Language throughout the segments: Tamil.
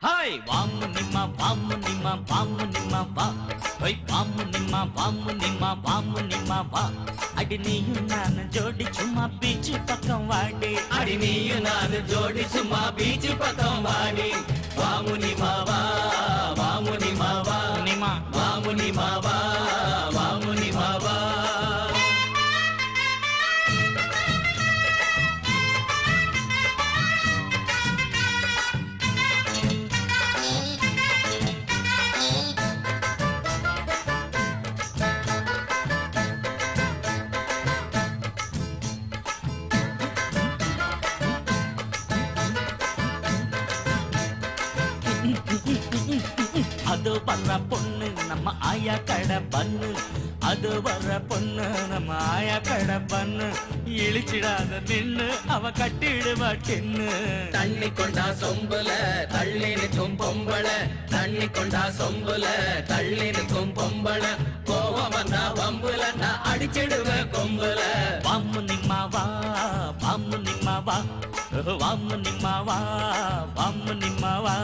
ஹாய் வாமு நிம்மா வாமு நிம்மா வாமு நிம்மா வா ஹோய் வாமு நிம்மா வாமு நிம்மா வாமு நிம்மா வா அடி நீயும் நானும் ஜோடி சும்மா பீச்சு பக்கம் வாடி அடி நீயும் நானு ஜோடி சும்மா பீச்சு பக்கம் வாடி வாமுனி மாவா வாமுனி மாவா நிம்மா வாமுனி மாவா வாமுனி மாவா அது வர்ற பொண்ணு நம்ம ஆயா கடை பண்ணு அது வர்ற பொண்ணு நம்ம ஆயா கடை பண்ணு இழிச்சிடாத நின்னு அவ கட்டிடுவா டின்னு தண்ணி கொண்டா சொம்புல தள்ளி நிற்கும் பொம்பள தண்ணி கொண்டா சொம்புல தள்ளி நிற்கும் பொம்பள கோவம் வந்தா வம்புல நான் அடிச்சிடுவேன் கொம்புல வாமு நிம்மா வா வாமு நிம்மா வா ஓஹோ, வாமு நிம்மா வா வாமு நிம்மா வா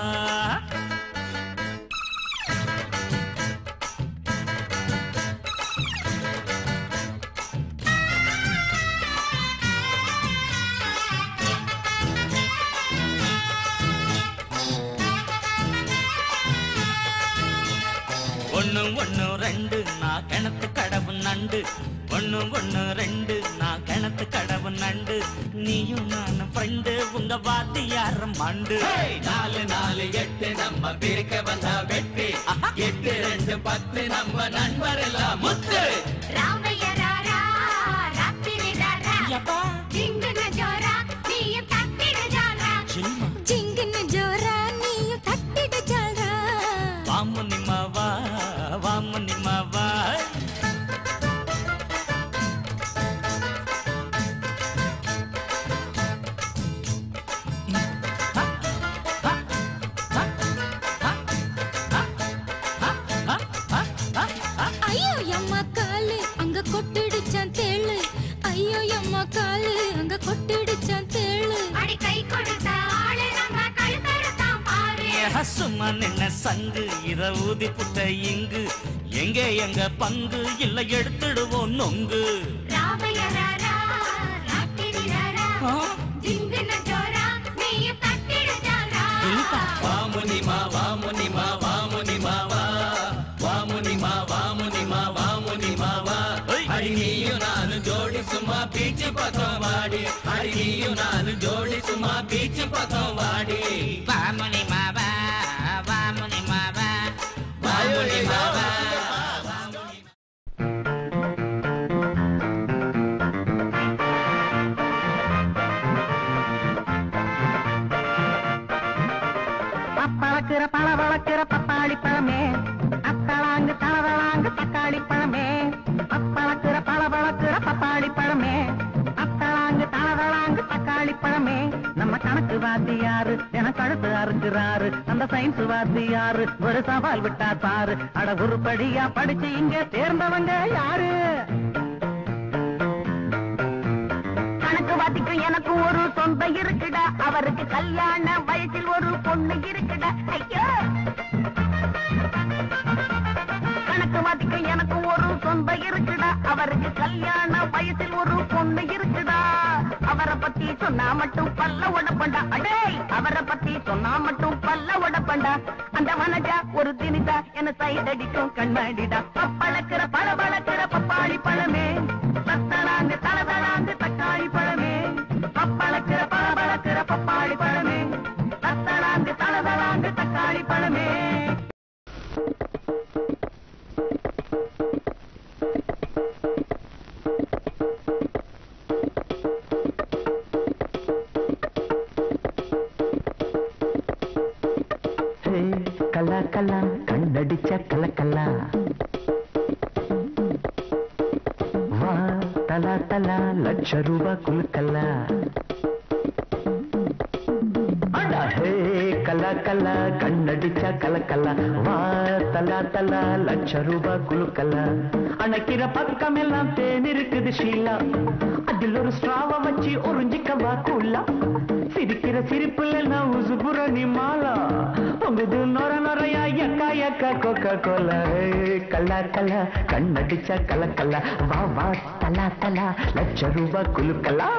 ஒண்ணு ஒண்ணு ரெண்டு நான் கிணத்து கடவு நண்டு ஒண்ணு ஒண்ணு ரெண்டு நான் கிணத்து கடவு நண்டு நீயும் நானும் ஃப்ரெண்டு உங்க வாத்தியார மண்டு ஹேய், நாலு நாலு எட்டு நம்ம பிரிக்க வந்தா வெட்டி எட்டு ரெண்டு பத்து நம்ம நண்பர் எல்லாம் முத்து ராமைய ராரா, ராத்திரி ராரா. யப்பா ஜிங்குன ஜோரா, நீயும் தட்டிடு ஜாலரா. சில்மா ஜிங்குன ஜோரா, நீயும் தட்டிடு ஜாலரா. வாமு நிம்மா வா வாமு நிம்மா வா ஐயோ எம்மா காலு அங்க கொட்டிடுச்சான் தேளு ஐயோ எம்மா காலு அங்க கொட்டிடுச்சான் தேளு அடி கை கொடுத்த ஆளு நம்ம கழுத்தறுத்தான் பாரு சும்மா நின்ன சங்கு இத ஊதி புட்ட இங்கு எங்க எங்க பங்கு இல்ல எடுத்துடுவோம் நொங்கு ராமைய ராரா, ராத்திரி ராரா. ஆ? ஜிங்குன ஜோரா, நீயும் தட்டிடு ஜாலரா. இழுப்பா. வாமுனி மா வாமுனி மா வாமுனி மாவா வாமுனி மா வாமுனி மா வாமுனி மாவா ஏய். அடி நீயும் நானு ஜோடி சும்மா பீச்சு பக்கம் வாடி அடி நீயும் நானு ஜோடி சும்மா பீச்சு பக்கம் வாடி வாமுனி மாவா வாமுனி மாவா வாமுனி மாவா அப்பளக்கிற பழ வளக்கிற பப்பாளி பழமே அத்தளாங்கு தளதளாங்கு தக்காளி பழமே அப்பளக்கிற பழ வளக்கிற பப்பாளி பழமே அத்தளாங்கு தளதளாங்கு தக்காளி பழமே நம்ம கணக்கு வாத்தியாரு என கழுத்து அறுக்கிறாரு அந்த சயின்ஸ் வாத்தியாரு ஒரு சவால் விட்டா பாரு அட உருப்படியா படிச்சு இங்க தேர்ந்தவங்க யாரு கணக்கு வாத்திக்கு எனக்கு ஒரு சொந்த இருக்குடா அவருக்கு கல்யாண வயசில் ஒரு பொண்ணு இருக்குடா ஐயோ கணக்கு வாத்திக்கு எனக்கு ஒரு சொந்த இருக்குடா அவருக்கு கல்யாண வயசில் ஒரு பொண்ணு இருக்குடா அவரை பத்தி சொன்னா மட்டும் பல்ல உடப்பண்டா அடே அவரை பத்தி சொன்னா மட்டும் பல்ல உடப்பண்டா அந்த வனஜா ஒரு தினிதா என்ன சைட் அடிக்கும் கண்ணாடிடா பப்பளக்கிற பழ வளர்க்கிற பப்பாளி பழமே தத்தளாங்கு தளதளாங்கு தக்காளி பழமே பப்பளக்கிற பழ வளர்க்கிற பப்பாளி பழமே தத்தளாங்கு தளதளாங்கு தக்காளி பழமே ஹே, கல்லா கல்லா கண்ணடிச்ச கலக்கல்லா வா தலா தலா லட்ச ரூபா குலுக்கல்லா அடா, ஹே கல்லா கல்லா கண்ணடிச்ச கலக்கல்லா வா தலா தலா லட்ச ரூபா குலுக்கல்லா அணைக்கிற பக்கம் எல்லாம் தேன் இருக்குது ஷீலா அதில் ஒரு ஸ்ட்ராவ வச்சு உறிஞ்சிக்கவா கூலா சிரிக்கிற சிரிப்புல நான் உசுபுற நீ மாலா உங்க பொங்குது நொர நொறையா எக்கா எக்கா கொக்கா கோலா கல்லா கல்லா கண்ணடிச்சா கல கல்லா வா வா தலா தலா லட்ச ரூபா குலுக்கலா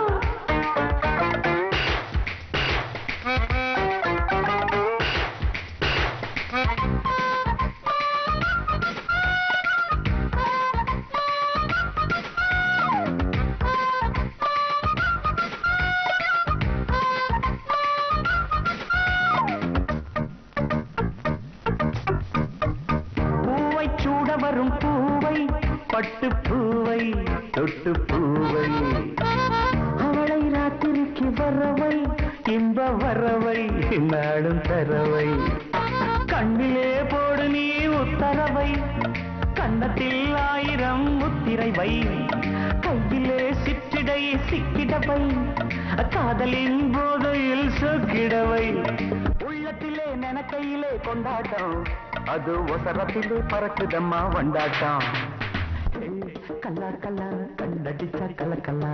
பூவை சூட வரும் பூவை பட்டு பூவை தொட்டு பூவை அவளை ராத்திரிக்கு வரவை இன்ப வரவை நாடும் தரவை கண்ணிலே போடு நீ உத்தரவை கன்னத்தில் ஆயிரம் முத்திரை வை கையிலே சிற்றிடை சிக்கிடவை காதலின் போதையில் சொக்கிடவை உள்ளத்திலே நெனக்கையிலே கொண்டாட்டம் அது ஒசரத்திலே பறக்குதம்மா வண்டாட்டம் ஏய், கல்லா கல்லா கண்ணடிச்சா கல கல்லா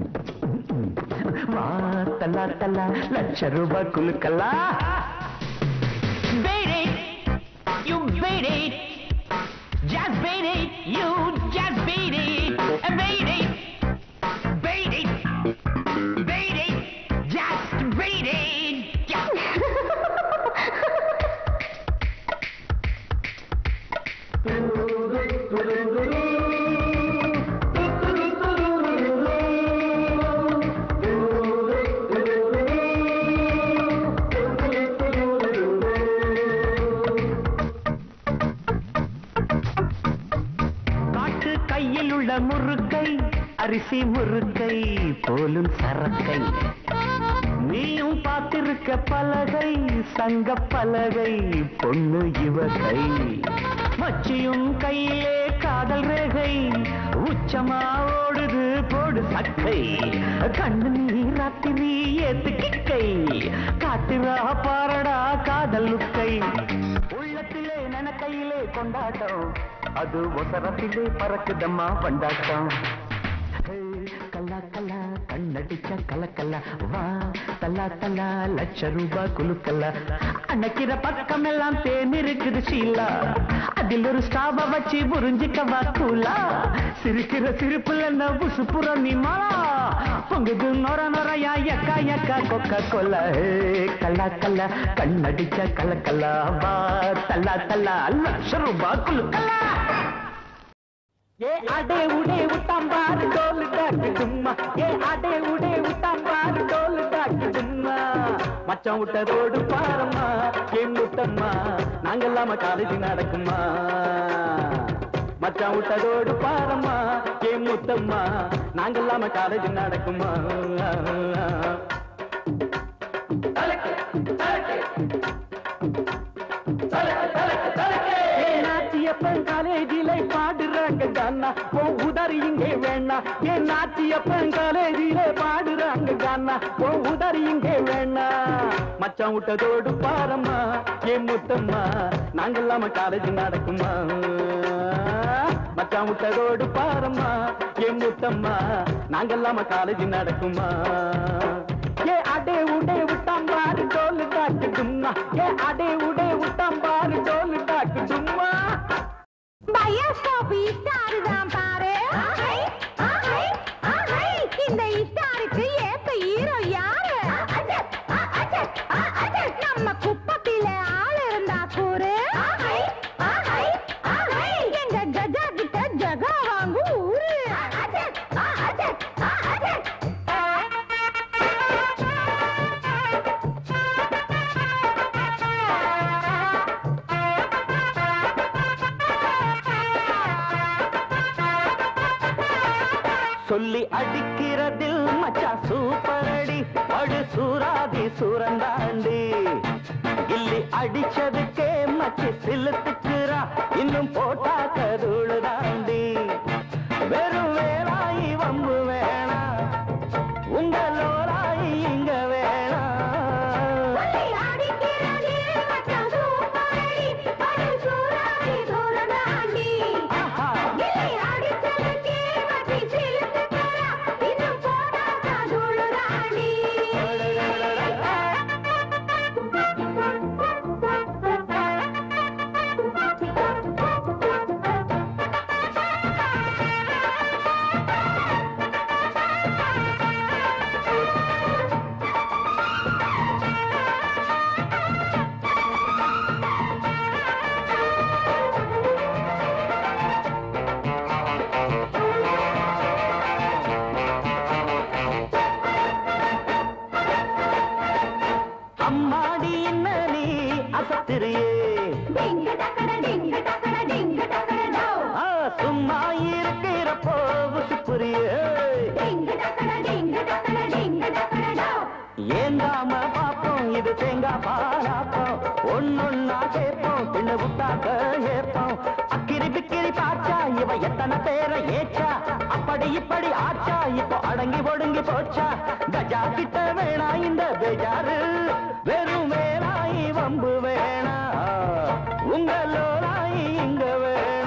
வா தல்லா தல்லா லட்ச ரூபாய் குலுக்கல்லா Beat it! You beat it! Just beat it! You just beat it! Beat it! Beat it! Beat it! Just beat it! காட்டு கையில் உள்ள முறுக்கை அரிசி முறுக்கை போலும் சரக்கை நீயும் பார்த்திருக்க பலகை சங்க பலகை பொண்ணு இவகை மச்சியும் கையிலே காதல் ரேகை உச்சமா ஓடுது போடு சக்கை கண்ணு நீ ராத்திரி ஏத்து கிக்கை காட்டுறா பாரடா காதல் லுக்கை உள்ளத்திலே நனக்கையிலே கொண்டாட்டம் அது ஒசரத்திலே பறக்குதம்மா பண்டாட்டம் ஹே, கல்லா கல்லா கண்ணடிச்ச கலக்கல்லா வா தல்லா தல்லா லட்ச ரூபாய் குலுக்கல்லா அன்னைக்கிற பக்கம் எல்லாம் தேன் இருக்குது ஷீலா அதில் ஒரு ஸ்டாப வச்சு புரிஞ்சுக்கவா கூலா சிரிக்கிற சிரிப்புல நபுசு புறம் நீ மாலா பொங்குது நொர நொறையா எக்கா எக்கா கொக்கா கொல்ல கல்லா கல்லா கண்ணடிச்ச கலக்கல்லா வா தல்லா தல்லா லட்ச ரூபாய் குலுக்கல்லா ஏ அடே உடே உட்டாம்பாரு டோலு டாக்கு சும்மா ஏ அடே உடே உட்டாம்பாரு டோலு டாக்கு சும்மா மச்சான் விட்டதோடு பாரம்மா ஏன் முத்தம்மா நாங்கெல்லாம காலேஜ் நடக்குமா மச்சான் விட்டதோடு பாரம்மா ஏன் முத்தம்மா நாங்கெல்லாம காலேஜ் நடக்குமா நாச்சியப்பன் காலேஜில பாடுறாங்க கண்ணா ஓ உதறி இங்கே வேணா என் நாச்சியப்பன் காலேஜில பாடுறாங்க கண்ணா ஓ உதறி இங்கே வேணா மச்சான் விட்டதோடு பாரம்மா என் முத்தம்மா நாங்கெல்லாம காலேஜ் நடக்குமா மச்சான் விட்டதோடு பாரம்மா என் முத்தம்மா நாங்கெல்லாம காலேஜ் நடக்குமா ஏ அடே உடே விட்டாம் பாரு டோலு டாக்கு டும்மா ஏ அடே உடே விட்டாம் பாரு டோலு டாக்கு டும்மா பயோஸ்கோப் இஸ்டாரு தான் பாரு இந்த இஸ்டாருக்கு ஏத்த ஹீரோ யாரு நம்ம குப்பத்தில ஆள் இருந்தா கூறு எங்க கஜா கிட்ட ஜகா வாங்கு ஊரு சொல்லி அடிக்கிறதில் மச்சான் சூப்பர் அடி படு சூராதி சூரண்டாண்டி இல்லி அடிச்சதுக்கே மச்சி சிலுத்துக்குறா இன்னும் போட்டா கதுழு தாண்டி வெறும் வேலாயி வம்பு வேணா உங்களோராயி இங்க வேணா ஆஹா அசத்திரியே ஆ, சும்மா இருக்கிறப்போ புரியே ஏந்தாம பாப்போம் இது தேங்காய் பாலாப்போம் ஒன்னொன்னா கேட்போம் பின்ன விட்டாக்க ஏப்போம் அக்கிரி பிக்கிரி பாச்சா இவ எத்தனை பேரை ஏச்சா அப்படி இப்படி ஆச்சா இப்போ அடங்கி ஒடுங்கி போச்சா கஜா கிட்ட வேணா இந்த பேஜாரு வெறும் வேணாய் வம்பு வேணா உங்களோடாய் இங்க வேணா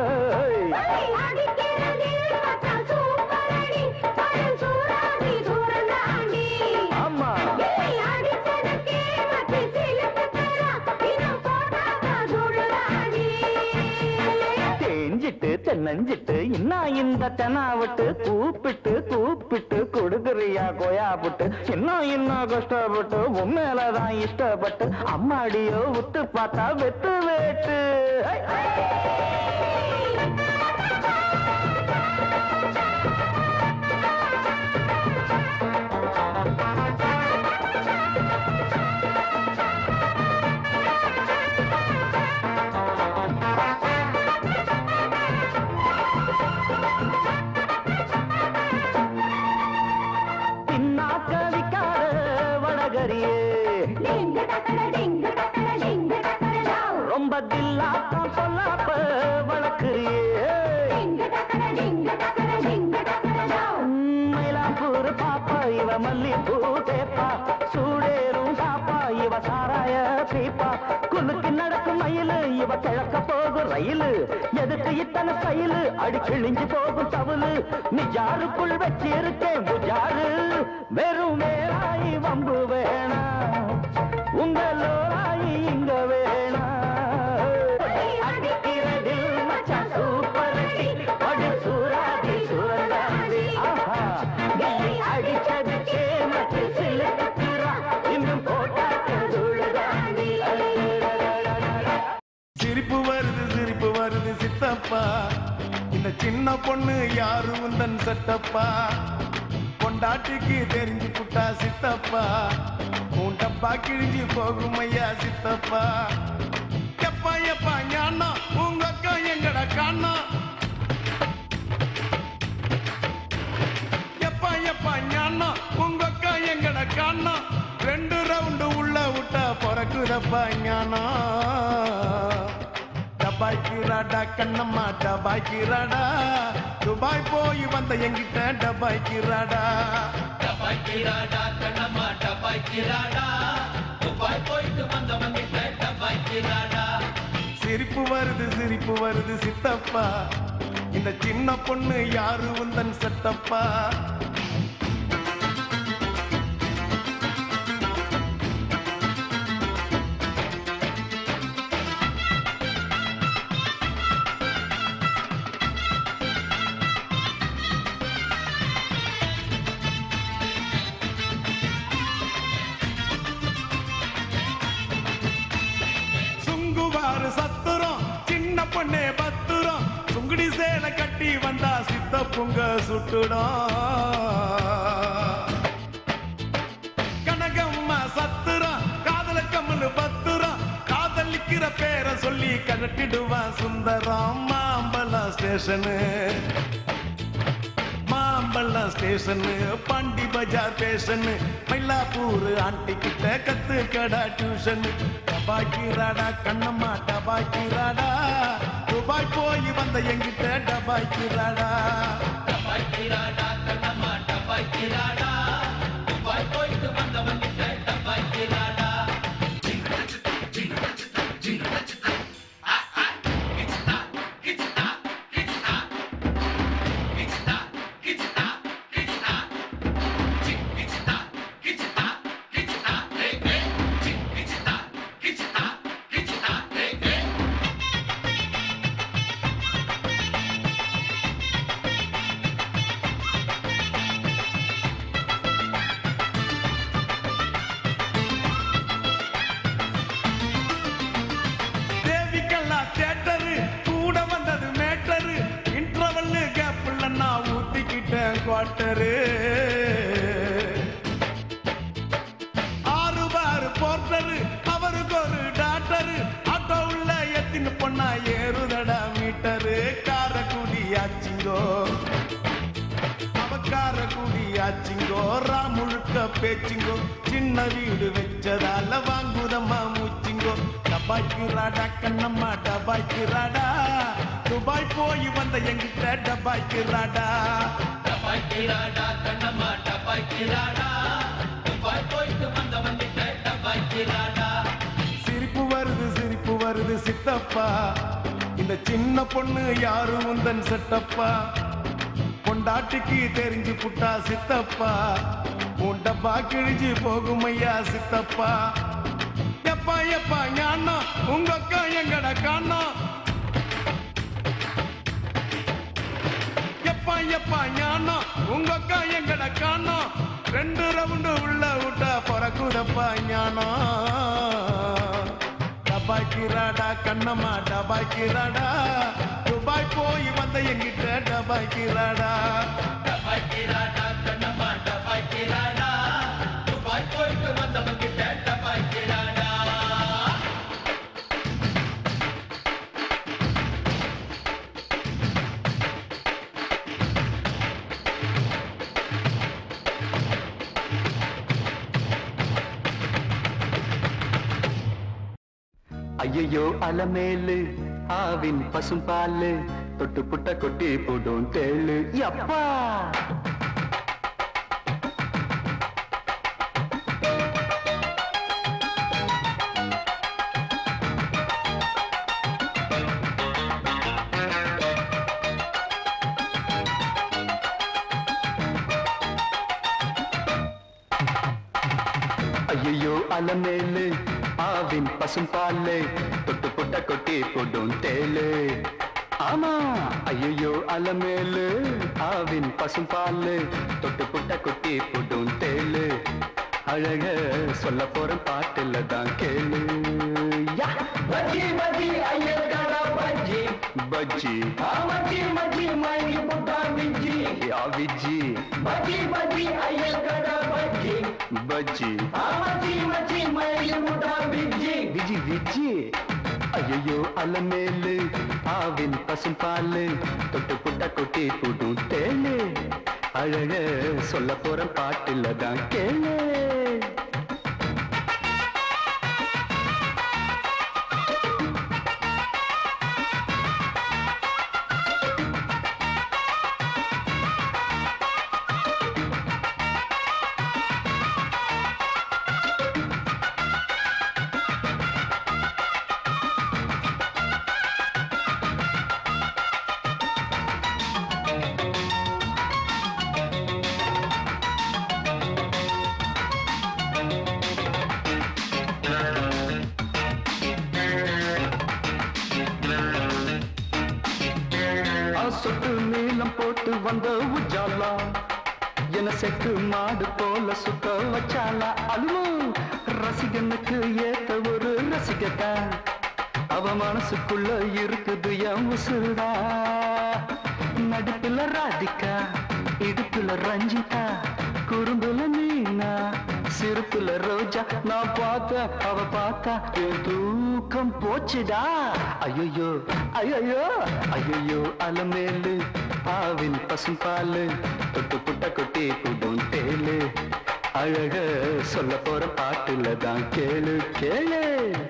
ஆமா தேஞ்சிட்டு தென்னஞ்சிட்டு இன்னா இந்த தெனாவிட்டு கூப்பிட்டு கூப்பிட்டு கொடுக்குறியா கொயா புட்டு இன்னும் இன்னும் கஷ்டப்பட்டு உன் மேலதான் இஷ்டப்பட்டு அம்மாடியோ விட்டு பார்த்தா வெத்து வேட்டு ஐ! பின்னாக்க விக்காத வடகரியே ரொம்ப தில்லாட்டம் சொல்லாப்ப வளர்க்குறியே மயிலாப்பூர் பாப்பா இவ மல்லிப்பூ தேப்பா சூடேறும் சாப்பா இவ சாராய பீப்பா குலுக்கி நடக்கும் மயிலு இவ கிழக்க போகும் ரயிலு எதுக்கு இத்தனை ஸ்டைலு அடி கிழிஞ்சு போகும் தவுலு நிஜாருக்குள் வச்சிருக்கேன் புஜாரு வெறும் வேலாய் வம்பு வேணா உங்களோராய் இங்க வேணா அடிக்கிறதில் மச்சான் சூப்பர் அடி படு சூராதி சுரந்தாதி ஆஹா கில்லி அடிச்சதுக்கே மச்சு சிலுக்குறா இன்னும் போட்டாக்க துழுதாண்டி சிரிப்பு வருது சிரிப்பு வருது சித்தப்பா இந்த சின்ன பொண்ணு யாரு உந்தன் சட்டப்பா பொண்டாட்டிக்கு தெரிஞ்சு புட்டா சித்தப்பா உன் டப்பா கிழிஞ்சு போகும் ஐயா சித்தப்பா எப்பா எப்பா ஞானா உங்க அக்கா எங்கட காணா எப்பா எப்பா ஞானா உங்க அக்கா எங்கட காணா ரெண்டு ரவுண்டு உள்ள விட்டா பிறக்குதப்பா ஞானா டபாய்க்கிறாடா கண்ணம்மா டபாய்க்கிறாடா துபாய் போய் வந்த எங்கிட்ட டபாய்க்கிறாடா டபாய்க்கிறாடா கண்ணம்மா டபாய்க்கிறாடா துபாய் போயிட்டு வந்தவங்கிட்ட டபாய்க்கிறாடா சிரிப்பு வருது சிரிப்பு வருது சித்தப்பா இந்த சின்ன பொண்ணு யாரு உந்தன் சட்டப்பா சுங்குவாரு சத்துரம் சின்ன பொண்ணே பத்துரம் சுங்குடி சேலை கட்டி வந்தா சித்த புங்க சுட்டுடும் கனகம்மா சத்துரம் காதல கம்மல் பத்துரம் காதலிக்கிற பேரை சொல்லி கழட்டிடுவான் Sundaram Mambalam station Mambalam station Pondy Bazaar station Mylapore aunty கிட்ட கத்து கடா டியூஷன் டபாய்க்கிறாடா கண்ணம்மா டபாய்க்கிறாடா துபாய் போய் வந்த எங்கிட்ட டபாய்க்கிறாடா டபாய்க்கிறாடா கண்ணம்மா டபாய்க்கிறாடா துபாய் போயிட்டு வந்தவங்கிட்ட டபாய்க்கிறாடா தேவிக்கல்லா தேட்டரு கூட வந்தது மேட்டரு இன்டர்வல்லு கேப்ல நான் ஊத்திக்கிட்டேன் குவார்ட்டரு ஆறு பாரு போர்ட்டரு அவருக்கு ஒரு டாக்டர் பேச்சுங்கோ அவக்கார குடியாச்சுங்கோ முழுக்க பேச்சுங்கோ சின்ன வீடு வச்சதால வாங்குதம்மா மூச்சுங்கோ டபாய்க்குறாடா கண்ணம்மா டபாய்க்குறாடா துபாய் போய் வந்த எங்கிட்ட டபாய்க்குறாடா டபாய்க்கிறாடா கண்ணம்மா டபாய்க்கிறாடா துபாய் போயிட்டு வந்தவன் கிட்ட டபாய்க்கிறாடா சிரிப்பு வருது சிரிப்பு வருது சித்தப்பா இந்த சின்ன பொண்ணு யாரு உந்தன் செட்டப்பா பொண்டாட்டிக்கு தெரிஞ்சு புட்டா சித்தப்பா உன் டப்பா கிழிஞ்சு போகும் ஐயா சித்தப்பா எப்பா எப்பா ஞானா உங்க அக்கா எங்கட காணா எப்பா எப்பா ஞானா உங்க அக்கா எங்கட காணா ரெண்டு ரவுண்டு உள்ள விட்டா பிறக்குதப்பா ஞானா டபாய்க்கிறாடா கண்ணம்மா டபாய்க்கிறாடா துபாய் போய் வந்த எங்கிட்ட டபாய்க்கிறாடா டபாய்க்கிறாடா கண்ணம்மா டபாய்க்கிறாடா துபாய் போயிட்டு வந்தவன் கிட்ட டபாய்க்கிறாடா ஐயையோ அலமேலு ஆவின் பசும்பாலு தொட்டு புட்ட கொட்டி போடும் தேளு அப்பா ஐயையோ அலமேலு ஆவின் பசும்பாலு தொட்டு புட்ட கொட்டி போடும் தேளு ஆமா ஐயையோ அலமேலு ஆவின் பசும்பாலு தொட்டு புட்ட கொட்டி போடும் தேளு அழக சொல்ல போற பாட்டுல தான் கேளு யா! பஜ்ஜி பஜ்ஜி ஐயர்காடா பஜ்ஜி பஜ்ஜி மச்சி மச்சி மயங்கி புட்டா விஜி யா விஜி பஜ்ஜி பஜ்ஜி ஐயர்காடா பஜ்ஜி பஜ்ஜி மச்சி மச்சி மயங்கி புட்டா விஜி விஜி விஜி ஐயோ அலமேலு ஆவின் பசும் பாலு தொட்டு புட்ட கொட்டி புடும் தேனு அழக சொல்ல போற பாட்டுல தான் கேளு ஆ, சொட்டு நீளம் போட்டு வந்த உஜாலா என செக்கு மாடு போல சுத்த வச்சாலா அதுவும் ரசிகனுக்கு ஏத்த ஒரு ரசிகத்தா அவ மனசுக்குள்ள இருக்குது என் உசுடா நடுப்புல ராதிகா இடுப்புல ரஞ்சிதா குறும்புல மீனா சிறுப்புல ரோஜா நான் பார்த்த அவ பார்த்தா என் தூக்கம் போச்சுடா ஐயோ ஐயோ ஐயோ அலமேலு ஆவின் பசும்பாலு தொட்டு புட்ட கொட்டி புடும் தேலு அழக சொல்ல போற பாட்டுல தான் கேளு கேளு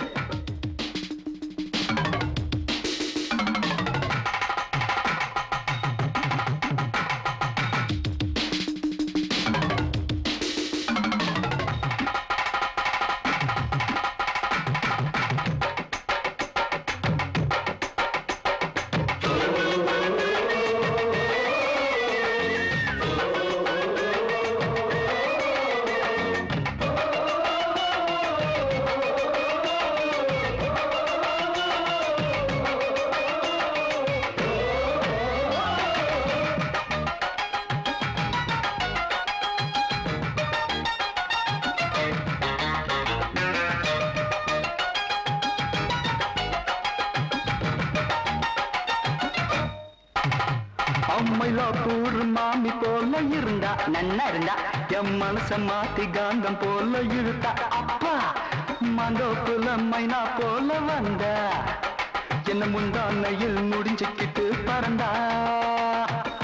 அம்மைலாப்பூர் மாமி போல இருந்தா நன்னா இருந்தா என் மனச மாத்தி காந்தம் போல இழுத்தா அப்பா மந்தோப்புல மைனா போல வந்தா என்ன முந்தானையில் முடிஞ்சுக்கிட்டு பறந்தா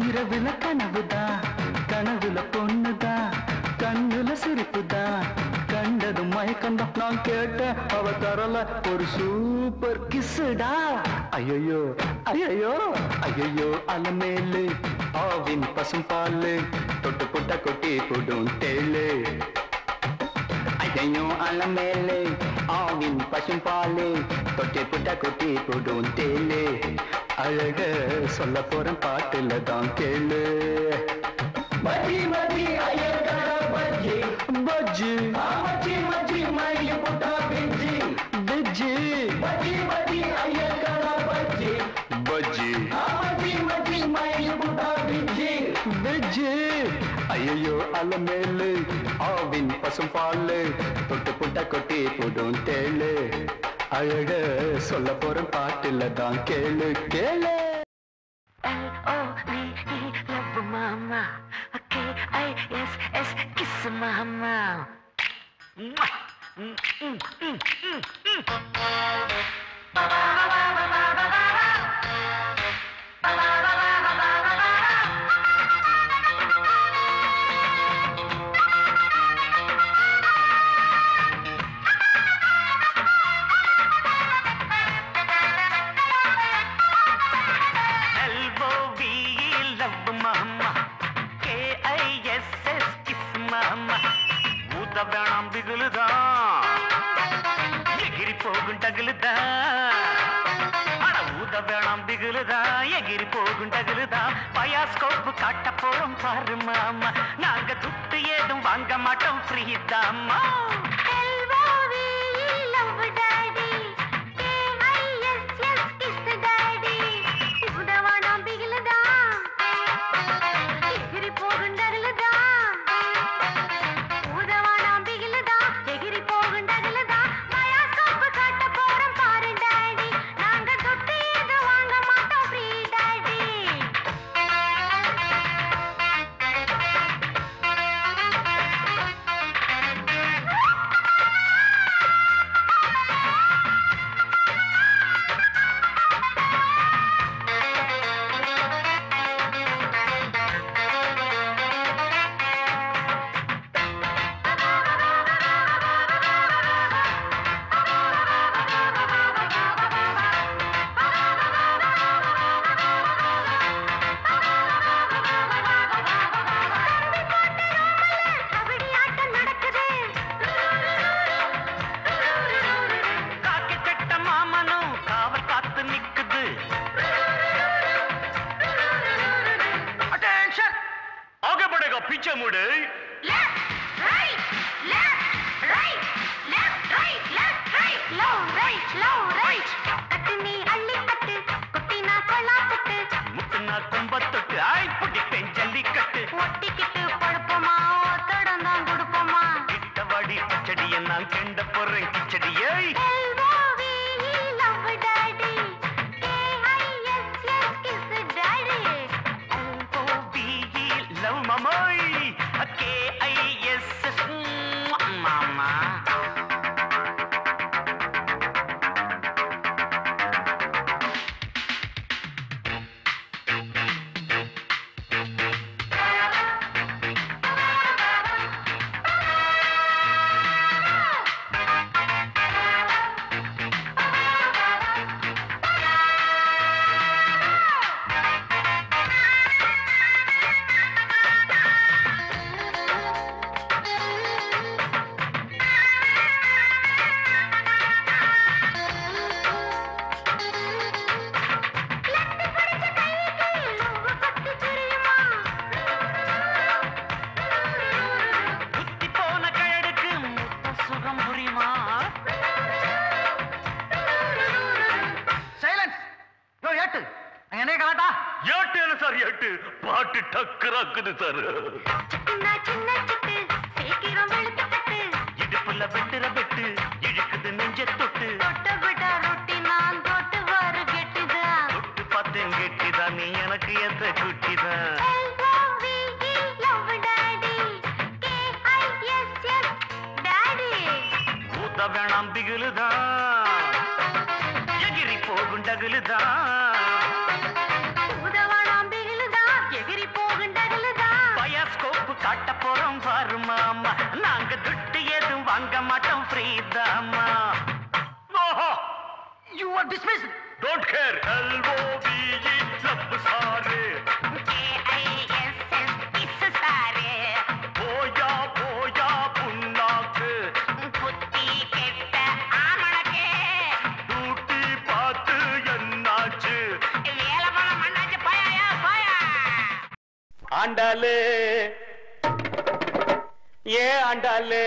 இரவுல கனவுதான் கனவுல பொண்ணுதான் கண்ணுல சிரிப்புதான் கண்டதும் மயக்கம்தான் நான் கேட்டேன் அவ தரல ஒரு சூப்பர் கிஸ்ஸுடா ஐயோ ஐயோ ஐயோ அலமேலு ஆவின் பசும் பாலு தொட்டு புட்ட கொட்டி போடும் தேளு ஐயோ அலமேலு ஆவின் பசும் பாலு தொட்டி புட்ட கொட்டி போடும் தேளு அழக சொல்ல போறேன் பாட்டுல தான் கேளு பஜ்ஜி பஜ்ஜி ஐயக்கார பஜ்ஜி பஜ்ஜி மச்சி மச்சி மயில புட்டா பிஜ்ஜி பிஜ்ஜி பஜ்ஜி பஜ்ஜி ஐயக்கார பஜ்ஜி பஜ்ஜி மச்சி மச்சி மயில புட்டா பிஜ்ஜி பிஜ்ஜி ஐயோ அலமேலு ஆவின் பசும் பாலு தொட்டு புட்ட கொட்டி போடும் தேளு அழக சொல்ல போறேன் பாட்டுல தான் கேளு கேளு L-O-V-E, love mama. K-I-S-S, kiss mama. L-O-V-E, love mama. K-I-S-S, kiss mama. ஊத வேணாம் பிகுலுதான் எகிரி போகும் டகுலுதான் அட ஊத வேணாம் பிகுலுதான் எகிரி போகும் டகுலுதான் பயாஸ்கோப் காட்ட போறோம் பாரு மாமா நாங்க துட்டு ஏதும் வாங்க மாட்டோம் ஃப்ரீ தாம்மா L-O-V-E, love daddy. K-I-S-S, kiss daddy. உதவானாம் பிகிலுதான். எகிரி போகுண்டருளுதான். உதவானாம் பிகிலுதான். எகிரி போகுண்டருளுதான். பயாஸ்கோப்பு காட்ட போறோம் பாரு daddy. நாங்க துட்டு ஏது வாங்க மாட்டோம் free daddy. கபடியாட்டம் நடக்குது காக்கி சட்ட மாமனும் காவல் காத்து நிக்குது அட்டென்ஷன் ஆगे बढ़ेगा पीछे मुड़े left right left right left right left right low right low right கட்டு நீ அள்ளி கட்டு குட்டினா கொள்ளா கட்டு முட்டுனா கும்பத்தொட்டு ஆய் பிடிப்பேன் ஜல்லிக்கட்டு ஒட்டிக்கிட்டு படுப்போமா ஒத்தடம் தான் கொடுப்போமா கிட்டவாடி கிச்சடிய நான் கிண்ட போறேன் கிச்சடியை L-O-V-E, love daddy. K-I-S-S, kiss daddy. O-B-E, love mamoy K-I-S-S, மாமா லவ் பத்தி தெரியுமா புத்தி போன கழடுக்கு முத்த சுகம் புரியுமா சைலன்ஸ் யோ ஏட்டு அங்க என்ன கலாட்டா ஏட்டு என்ன சார் ஏட்டு பாட்டு டக்குறாக்குது சார் சிட்டுனா சின்ன சிட்டு சீக்கிரம் வெளுத்து கட்டு இடுப்புல வெட்டுற வெட்டு இழுக்குது நெஞ்ச தொட்டு தொட்டு விட்டா ரொட்டி நான் தொட்டு வரு கெட்டுதான் தொட்டு பார்த்தேன் கெட்டிதான் நீ எனக்கு எத்த குட்டிதான் L-O-V-E, love daddy. K-I-S-S, daddy. ஊத்த வேணாம் பிகுலுதான் எகிரி போகும் டகுலுதான் உதவானாம் பிகிலுதான், எகிரி காட்ட போறோம் பாரு மாமா நாங்க துட்டு எதுவும் வாங்க மாட்டோம் ஃப்ரீ தாமா you are dismiss don't care எல்ஓபிஇ கிளப் சாரு போயா போயா புண்ணாக்கு டூட்டி பார்த்து என்னாச்சு ஆண்டாளு ஏ ஆண்டாளு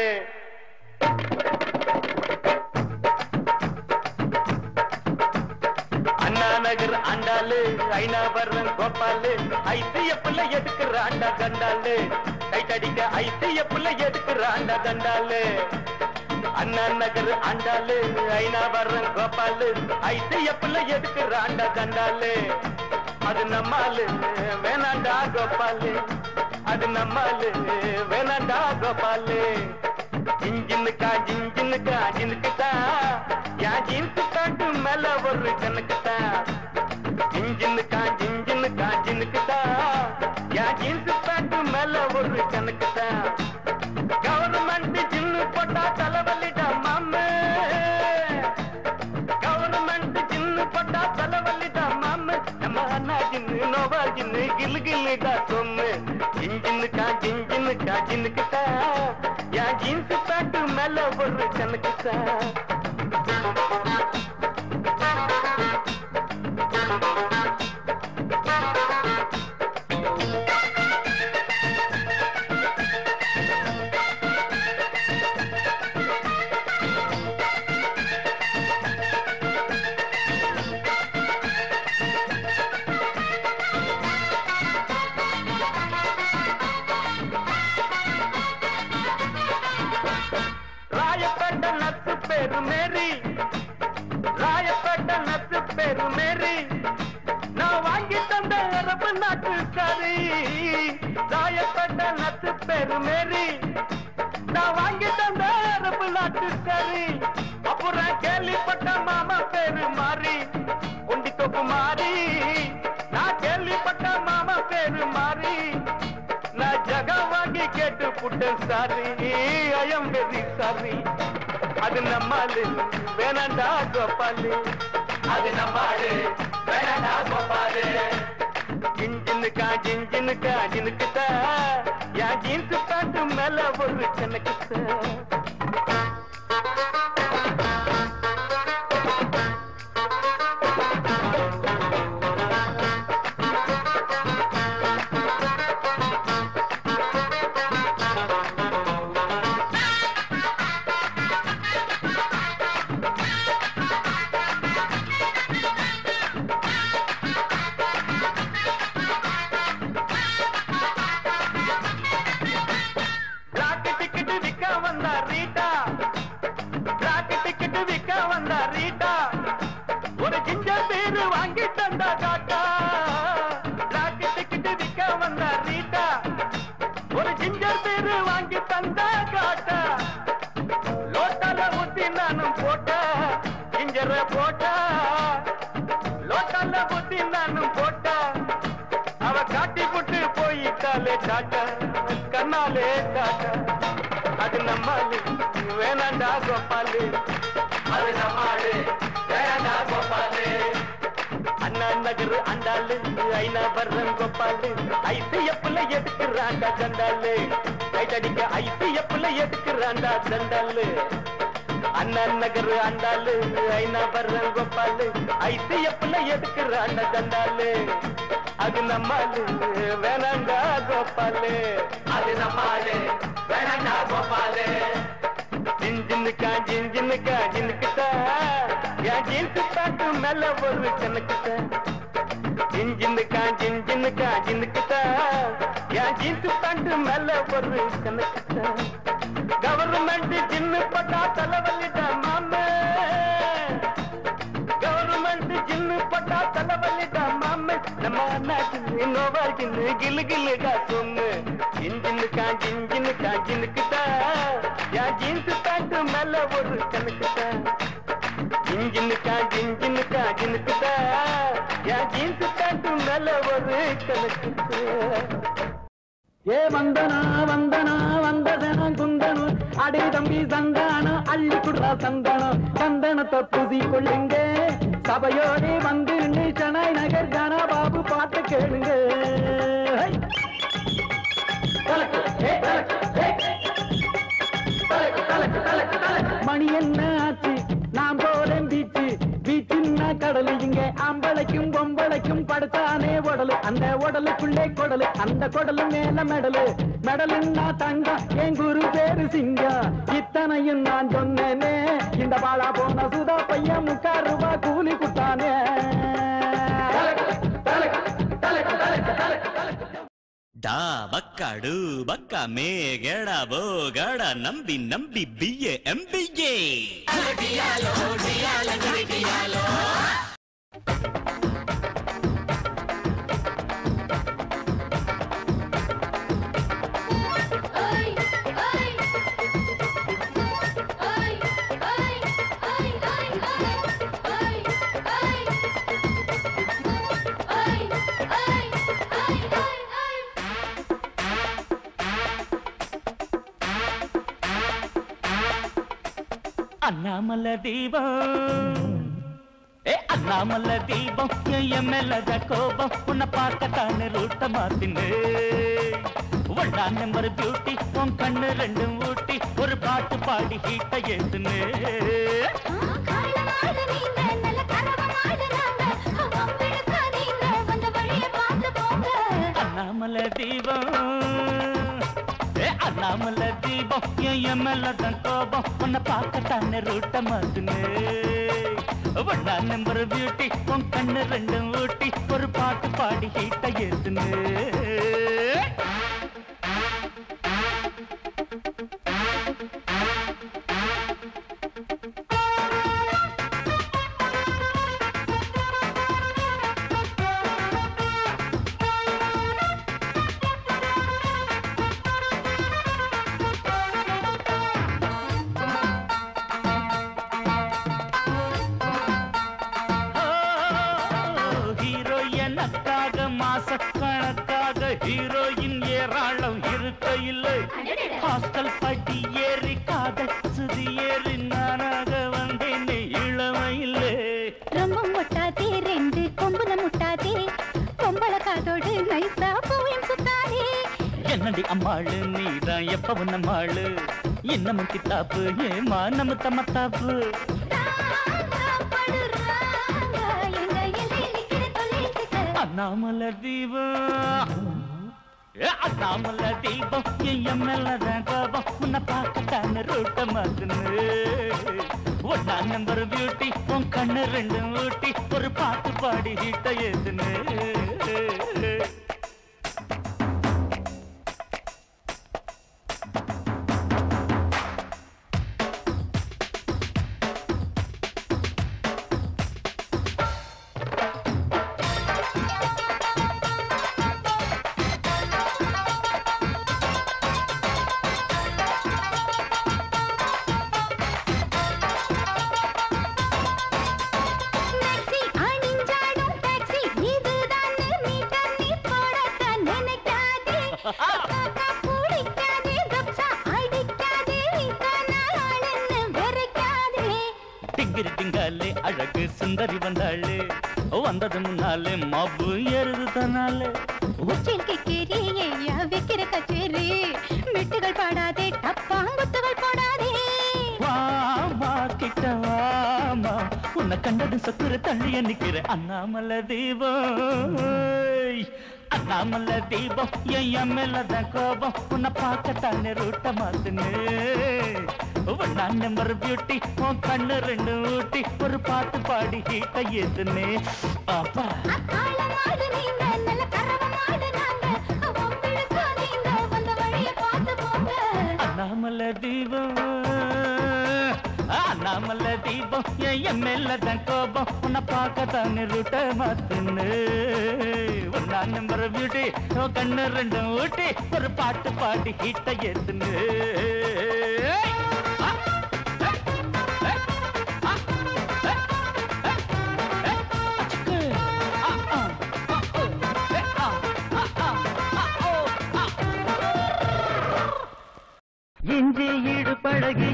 அண்ணா நகர் ஆண்டாளு ஐநாவரம் கோபாலு ஐசிஎஃப்ல எதுக்குற ஆண்டா கண்டாளு கைட்டடிக்க ஐசிஎஃப்ல எதுக்குற ஆண்டா கண்டாளு அண்ணா நகர் ஆண்டாளு ஐநாவரம் கோபாலு ஐசிஎஃப்ல எதுக்குற ஆண்டா கண்டாளு அது நம்மாலு வேணாண்டா கோபாலு அது நம்மாலு வேணாண்டா கோபாலு இன்ஜினுக்கா ஜின்ஜினுக்கா ஜினுக்குதா யா ஜீன்ஸ் பேண்ட் மேல ஒரு கணக்குதா இன்ஜினுக்கா ஜின்ஜினுக்கா ஜினுக்குதா யா ஜீன்ஸ் பேண்ட் மேல ஒரு கணக்குதா கவர்மெண்ட் ஜின்னு போட்டா தலைவலிடா மாமே கவர்மெண்ட் ஜின்னு போட்டா தலைவலிடா மாமே நம்ம அண்ணா ஜின்னு நோவா ஜின்னு கிலு கிலுடா சொம்மு இன்ஜினுக்கா ஜின்ஜினுக்கா ஜினுக்குதா யா ஜீன்ஸ் பேண்ட் மேல ஒரு கணக்குதா ராயப்பேட்ட நத்து பேரு மேரி ராயப்பேட்ட நத்து பேரு மேரி நான் வாங்கி தந்த அரபு நாட்டு கறி ராயப்பேட்ட நத்து பேரு மேரி நான் வாங்கி தந்த அரபு நாட்டு கறி அப்புறம் கேள்விப்பட்ட மாமா பேரு மாறி உண்டி தொப்பு மாறி நான் கேள்விப்பட்ட மாமா பேரு மாறி நான் ஜகா வாங்கி கேட்டு புட்டேன் சாரி ஐயம் வெரி சாரி அது நம்மாலு வேணாண்டா கோபாலு அது நம்மாலு வேணாண்டா கோபாலு ஜின்ஜினுக்கா ஜின்ஜினுக்கா ஜினுக்குதா யா ஜீன்ஸ் பேண்ட் மேல ஒரு கணக்குதா பிளாக் டிக்கெட் விற்க வந்தா ரீட்டா பிளாக் டிக்கெட் விற்க வந்தா ரீட்டா ஒரு ஜிஞ்சர் பேரு வாங்கி தந்தா காக்கா பிளாக் டிக்கெட் விற்க வந்தா ரீட்டா ஒரு ஜிஞ்சர் பேரு வாங்கி தந்தா காட்டா லோட்டால ஊத்தி நானும் போட்டா ஜிஞ்சர போட்டா லோட்டால ஊத்தி நானும் போட்டா அவ காட்டி புட்டு போயிட்டாலே டாட்டா கண்ணாலே டாட்டா அது நம்மாலு வேணாண்டா கோபாலு அது நம்மாலு வேணாண்டா கோபாலு அண்ணா நகர் அண்டாலு ஐநா வர்றன் கோபாலு ஐசிஎஃப்ல எதுக்குறாண்டா கண்டாலு கைதடிக்க ஐசிஎஃப்ல எதுக்குறாண்டா தண்டாலு அண்ணா நகர் அண்டாலு ஐநா வர்றன் கோபாலு ஐசிஎஃப்ல எதுக்குறாண்டா தண்டாலு அது நம்மாலு வேணாண்டா கோபாலு அது நம்மாலு வேணாண்டா கோபாலு ஜின்ஜினுக்கா ஜின்ஜினுக்கா ஜினுக்குதா என் ஜீன்ஸ் பேண்ட் மேல ஒரு கணக்குதா ஜின்ஜினுக்கா ஜின்ஜினுக்கா ஜினுக்குதா என் ஜீன்ஸ் பேண்ட் மேல ஒரு கணக்குதா கவர்மெண்ட் ஜின்னு பட்டா தலைவலிடா மாமே கவர்மெண்ட் ஜின்னு பட்டா தலைவலிடா மாமே நம்ம நாட்டு நோவா ஜின்னு கிலு கிலுடா சொன்னு ஜின்ஜினுக்கா ஜின்ஜினுக்கா ஜினுக்குதா என் ஜீன்ஸ் பேண்ட் மேல ஒரு கணக்குதா ஜின்ஜினுக்கா ஜின்ஜினுக்கா ஜினுக்குதா என் ஜீன்ஸ் பேண்ட் மேல ஒரு கணக்குதா ஏ வந்தனா வந்தனா வந்ததனம் குந்தனம் அடே தம்பி சந்தானம் அள்ளி குடுறா சந்தனம் சந்தனத்தை பூசி கொள்ளுங்க சபையோடே வந்து நின்னு சென்னை நகர் கனா பாபு பாட்டு கேளுங்க ஹை! கலக்கு, ஏ, கலக்கு, ஏ. கலக்கு, கலக்கு, கலக்கு, கலக்கு. மணி என்ன ஆச்சு நான் போறேன் பீச்சு பீச்சுன்னா கடலு இங்க ஆம்பளைக்கும் பொம்பளைக்கும் படுத்தானே உடலு அந்த உடலுக்குள்ளே குடலு அந்த குடலு மேல மெடலு மெடலுன்னா தங்கம் என் குரு பேரு சிங்கம் இத்தனையும் நான் சொன்னேனே இந்த பாலா போன சுதா பையன் முக்கால் ரூபா கூலி குட்டானே ಡಾ ಬಕ್ಕ ಡು ಬಕ್ಕ ಮೇ ಗೆಡ ಬೋ ಗಡ ನಂಬಿ ನಂಬಿ ಬಿಯೆ ಎಂಬಿಯೆ அண்ணாமல தீபம் ஏ அண்ணாமல தீபம் என் மேலத கோபம் உன்னை பார்க்கத்தானே ரூட்ட மாத்தின்னு ஒன்னா நம்பர் பியூட்டி உன் கண்ணு ரெண்டும் ஊட்டி ஒரு பாட்டு பாடி ஹீட்ட ஏத்துன்னு அண்ணாமல தீபம் ஏ அண்ணாமல தீபம் என் மேலதான் கோபம் உன்னை பார்க்கத்தானே ரூட்ட மாத்துன்னு ஒன்னா நம்பர் பியூட்டி உன் கண்ணு ரெண்டும் ஊட்டி ஒரு பாட்டு பாடி ஹீட்ட ஏத்துன்னு ஹீரோ எனக்காக மாசக்கணக்காக ஹீரோயின் ஏராளம் இருக்க இல்லை ஹாஸ்டல் பட்டி ஏறி காதல் சுதி ஏறி நானாக வந்தேன் இளமையிலே ரொம்ப முட்டாதே ரெண்டு கொம்புல முட்டாதே பொம்பளை காதோடு நைசா போயும் சுத்தாதே என்னடி அம்மாளு நீதான் எப்பவும் நம்மாளு இன்னமும் கித்தாப்பு ஏமா நம்ம தம்மத்தாப்பு அண்ணாமல தீபம் ஏ, அண்ணாமல தீபம் என் மேலதான் கோபம் உன்னை பார்க்கத்தானே ரூட்ட மாத்துன்னு ஒன்னா நம்பர் பியூட்டி உன் கண்ணு ரெண்டும் ஊட்டி ஒரு பாட்டு பாடி ஹீட்ட ஏத்துன்னு டாக்ஸி அணிஞ்சாடும் டாக்ஸி இதுதான்னு மீட்டர் நீ போடத்தான் நினைக்காதே காக்கா பிடிக்காதே கப்சா அடிக்காதே நீதானா ஆளுன்னு வெறுக்காதே டிங்கிரி டிங்காலே அழகு சுந்தரி வந்தாளே வந்தது முன்னாலே மப்பு ஏறுது தன்னாலே உச்சில் கிக்கிரி ஐயா வைக்கிற கச்சேரி மெட்டுகள் பாடாதே டப்பாங்குத்துகள் போடாதே வாமா கிட்ட வாமா உன்னை கண்டது சத்துரு தள்ளிய நிக்கிற அண்ணாமல தீபம் அண்ணாமல தீபம் என் மேலதான் கோபம் உன்னை பார்க்கத்தானே ரூட்ட மாத்துன்னு ஒன்னா நம்பர் பியூட்டி உன் கண்ணு ரெண்டு ஊட்டி ஒரு பாட்டு பாடி ஹீட்ட ஏத்துன்னு அப்பா ஆழமாடு நீங்க நல்ல கரவமாடு நாங்க வம்பிழுக்கோ நீங்க வந்த வழிய பார்த்து போங்க அண்ணாமல தீபம் அண்ணாமல தீபம் என் மேலதான் கோபம் உன்னை பார்க்கத்தானே ரூட்ட மாத்துன்னு ஒன்னா நம்பர் பியூட்டி உன் கண்ணு ரெண்டும் ஊட்டி ஒரு பாட்டு பாடி ஹீட்ட ஏத்துன்னு ஆ, ஏ, ஏ, ஆ, ஏ, ஏ, ஏ, அச்சுக்கு. ஆ, ஆ, ஆ, ஓ, ஏ, ஆ, ஆ, ஆ, ஆ, ஓ, ஆ.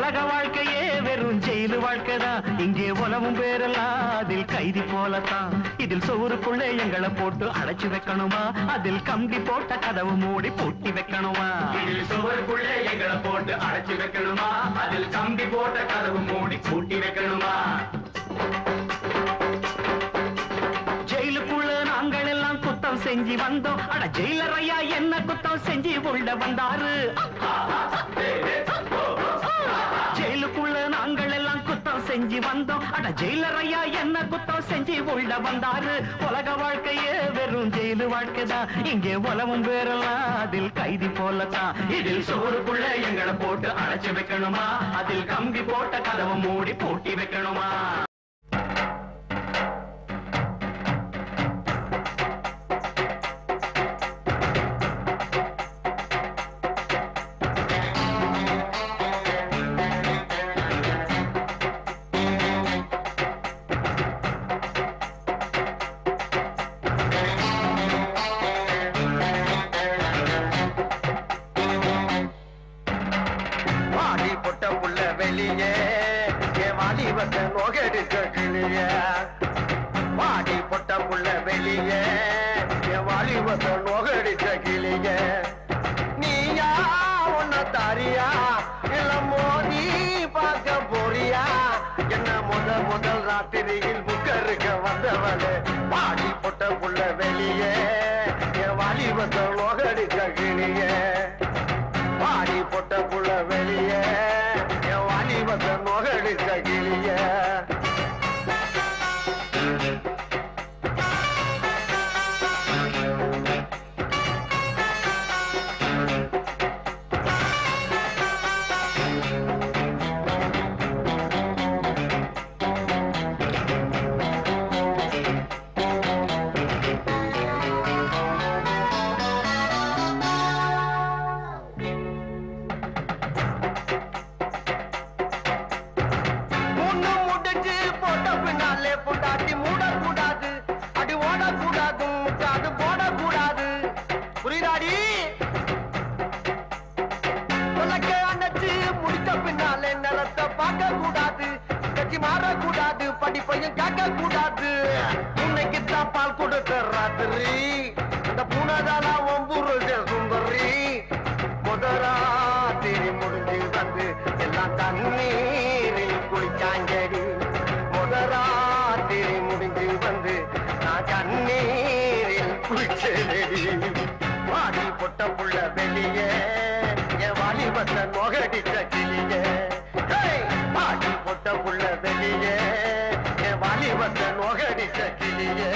உலக வாழ்க்கையே வெறும் ஜெயிலு வாழ்க்கைதான் இங்கே உலவும் பேரெல்லாம் அதில் கைதி போலத்தான் இதில் சோறுக்குள்ளே எங்களை போட்டு அடைச்சு வைக்கணுமா அதில் கம்பி போட்ட கதவு மூடி பூட்டி வைக்கணுமா இதில் சுவருக்குள்ளே எங்களை போட்டு அடைச்சு வைக்கணுமா அதில் கம்பி போட்ட கதவு மூடி பூட்டி வைக்கணுமா ஜெயிலுக்குள்ள நாங்கள் எல்லாம் குத்தம் செஞ்சு வந்தோம் அட ஜெயிலர் ஐயா என்ன குத்தம் செஞ்சு உள்ள வந்தாரு ஜெயிலுக்குள்ள நாங்கள் எல்லாம் குத்தம் செஞ்சு வந்தோம் அட ஜெயிலர் ஐயா என்ன குத்தம் செஞ்சு உள்ள வந்தாரு உலக வாழ்க்கையே வெறும் ஜெயிலு வாழ்க்கைதான் இங்கே உலவும் பேரெல்லாம் அதில் கைதி போலத்தான் இதில் சோறுக்குள்ள எங்களை போட்டு அடைச்சு வைக்கணுமா அதில் கம்பி போட்ட கதவை மூடி பூட்டி வைக்கணுமா வாடி பொட்ட புள்ள வெளியே என் வாலிபத்த நோகடிச்ச கிளிய வாடி பொட்ட புள்ள வெளியே என் வாலிபத்த நோகடிச்ச கிளிய நீயா உன்ன தாரியா இல்ல மோதி பார்க்க போறியா என்ன முதல் முதல் ராத்திரியில் புக்கருக்க வந்தவளே வாடி பொட்ட புள்ள வெளியே என் வாலிபத்த நோகடிச்ச கிளிய வாடி பொட்ட புள்ள வெளியே என் வாலிபத்த நோகடிச்ச கிளிய முன்னு முடிச்சு போட்ட பின்னாலே பொண்டாட்டி மூடக்கூடாது அடி ஓடக்கூடாது முக்காது போடக்கூடாது புரியுதாடி உனக்கு அணைச்சு முடித்த பின்னாலே நிலத்தை பார்க்க கூடாது கட்சி மாறக்கூடாது படிப்பையும் காக்க கூடாது உன்னைக்கு தான் பால் கொடுத்த ராத்திரி அந்த பூனதாலா ஒம்பூர் சுந்தரி முதராத்திரி முடிஞ்சு வந்து எல்லாம் தண்ணீரில் குளிச்சாங்கடி முதராத்திரி முடிஞ்சு வந்து நான் கண்ணீரில் குளிச்சேடி வாடி பொட்ட புள்ள வெளியே என் வாலிபத்த நொகடிச்ச கிளியே ஹேய்! வாடி பொட்ட புள்ள வெளியே என் வாலிபத்த நொகடிச்ச கிளியே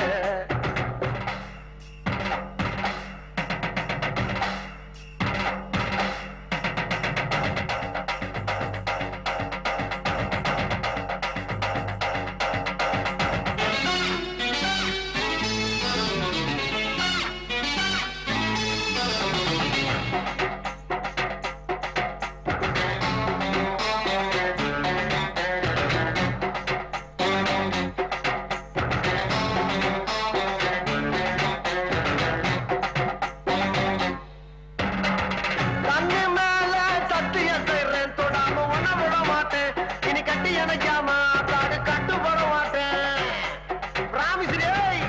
தண்ணி மேல சத்திய செய்றேன் தொடாம ஒண்ண விட மாட்டேன் இனி கட்டி அணைக்காம தாடு கட்டுப்பட மாட்டேன் பிராமிஸ்ரே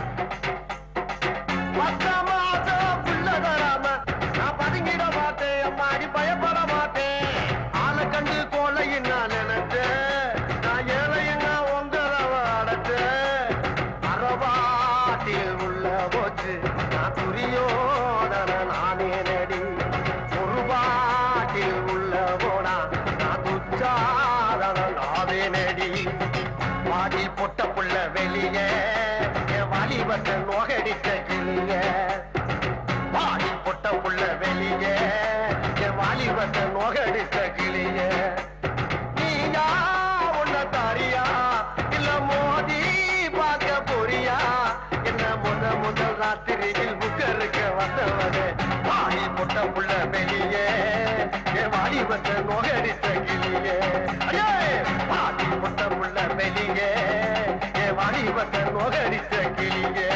பத்த மாசம் புள்ள தராம நான் பதுங்கிட மாட்டேன் அம்மாடி பயப்பட மாட்டேன் ஆளை கண்டு கொலையின் நான் நினைச்சேன் நான் ஏழையங்க உங்களை அடைச்சேன் அறவாட்டில் உள்ள போச்சு நான் துரியோதன நானே நடி ஒரு பாட்டில் உள்ள போனா நான் துச்சாதன நானே நடி வாடி பொட்ட புள்ள வெளியே என் வாலிபத்தை நோகடித்த கிளிய வாடி பொட்ட புள்ள வெளியே என் வாலிபத்தை நோகடித்த கிளிய நீயா உன்ன தாரியா இல்ல மோதி பார்க்க போறியா என்ன முத முதல் ராத்திரியில் புக்கருக்க வந்தவனே வாடி பொட்ட புள்ள வெளியே என் வாலிபத்தை நோகடித்த கிளியே அடே வாடி பொட்ட புள்ள வெளியே என் வாலிபத்தை நோகடித்த கிளியே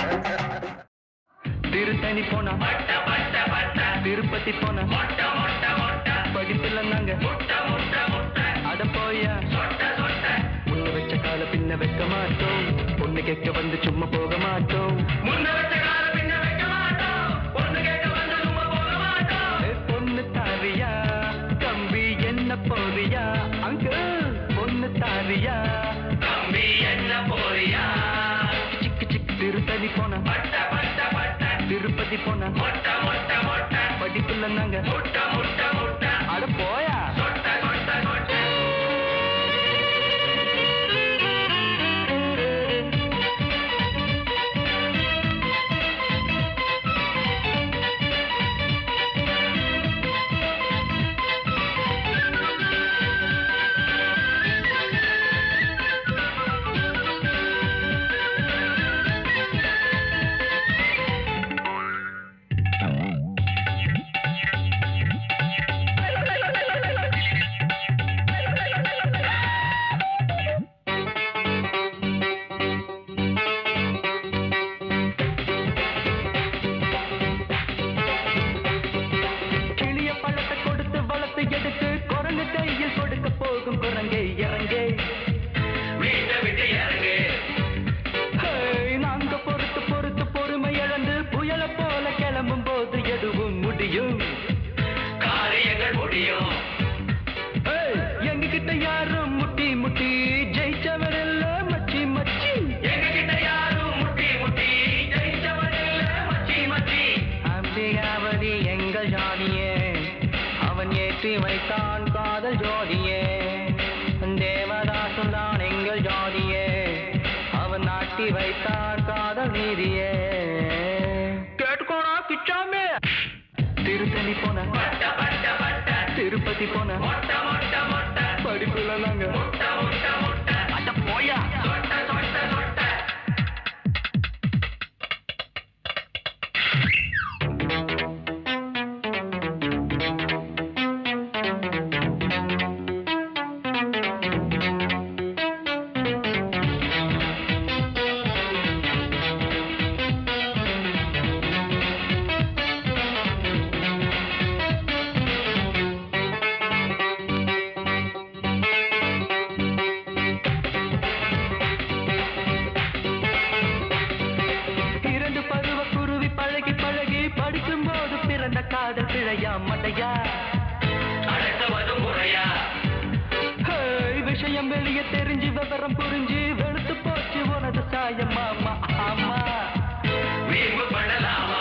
திருத்தணி போனா திருப்பதி போனா படிப்பில் நாங்க பின்ன வைக்க மாட்டோம் பொண்ணு கேட்க வந்து சும்மா போக மாட்டோம் முன்ன வச்ச கால பின்ன வைக்க மாட்டோம் பொண்ணு கேட்க வந்து சும்மா போக மாட்டோம் ஏ, பொண்ணு தாரியா கம்பி என்ன போறியா அங்கு பொண்ணு தாரியா தம்பி என்ன போறியா சிக்கு சிக்கு திருத்தணி போன பட்ட பட்ட பட்ட திருப்பதி போன மொட்டை மொட்டை மொட்டை படிப்புல நாங்க முட்டை முட்டை முட்டை அட போயா சொட்ட சொட்ட சொட்ட கிளிய பழத்தை கொடுத்து வளர்த்து எடுத்து குரங்கு கையில் கொடுக்க போகும் குரங்கே இறங்கே வீட்டை விட்டு இறங்கு ஹேய், நாங்க பொறுத்து பொறுத்து பொறுமை இழந்து புயல போல கிளம்பும் போது எதுவும் முடியும் காரியங்கள் முடியும் ஹேய், எங்க கிட்ட யாரும் முட்டி முட்டி ஜெயிச்சவர் எல்லாம் மச்சி மச்சி எங்க கிட்ட யாரும் முட்டி முட்டி ஜெயிச்சவன் இல்ல மச்சி மச்சி அம்பிகாவதி எங்கள் ஜாதியே அவன் ஏற்றி வைத்தான் காதல் ஜோதியே தேவதாசன் தான் எங்கள் ஜாதியே அவன் நாட்டி வைத்தான் காதல் நீதியே கேட்டுக்கோடா கிச்சாமே திருத்தணி போன பட்ட பட்ட பட்ட திருப்பதி போன மொட்டை மொட்டை மொட்டை படிப்புல நாங்க முட்டை முட்டை முட்டை அட போயா சொட்ட சொட்ட சொட்ட இரண்டு பருவ குருவி பழகி பழகி படிக்கும் போது பிறந்த காதல் பிழையா மட்டையா அடுத்தவதும் முறையா ஹேய், விஷயம் வெளியே தெரிஞ்சு விவரம் புரிஞ்சு வெளுத்து போச்சு உனது சாயம் மாமா ஆமா வீம்பு பண்ணலாமா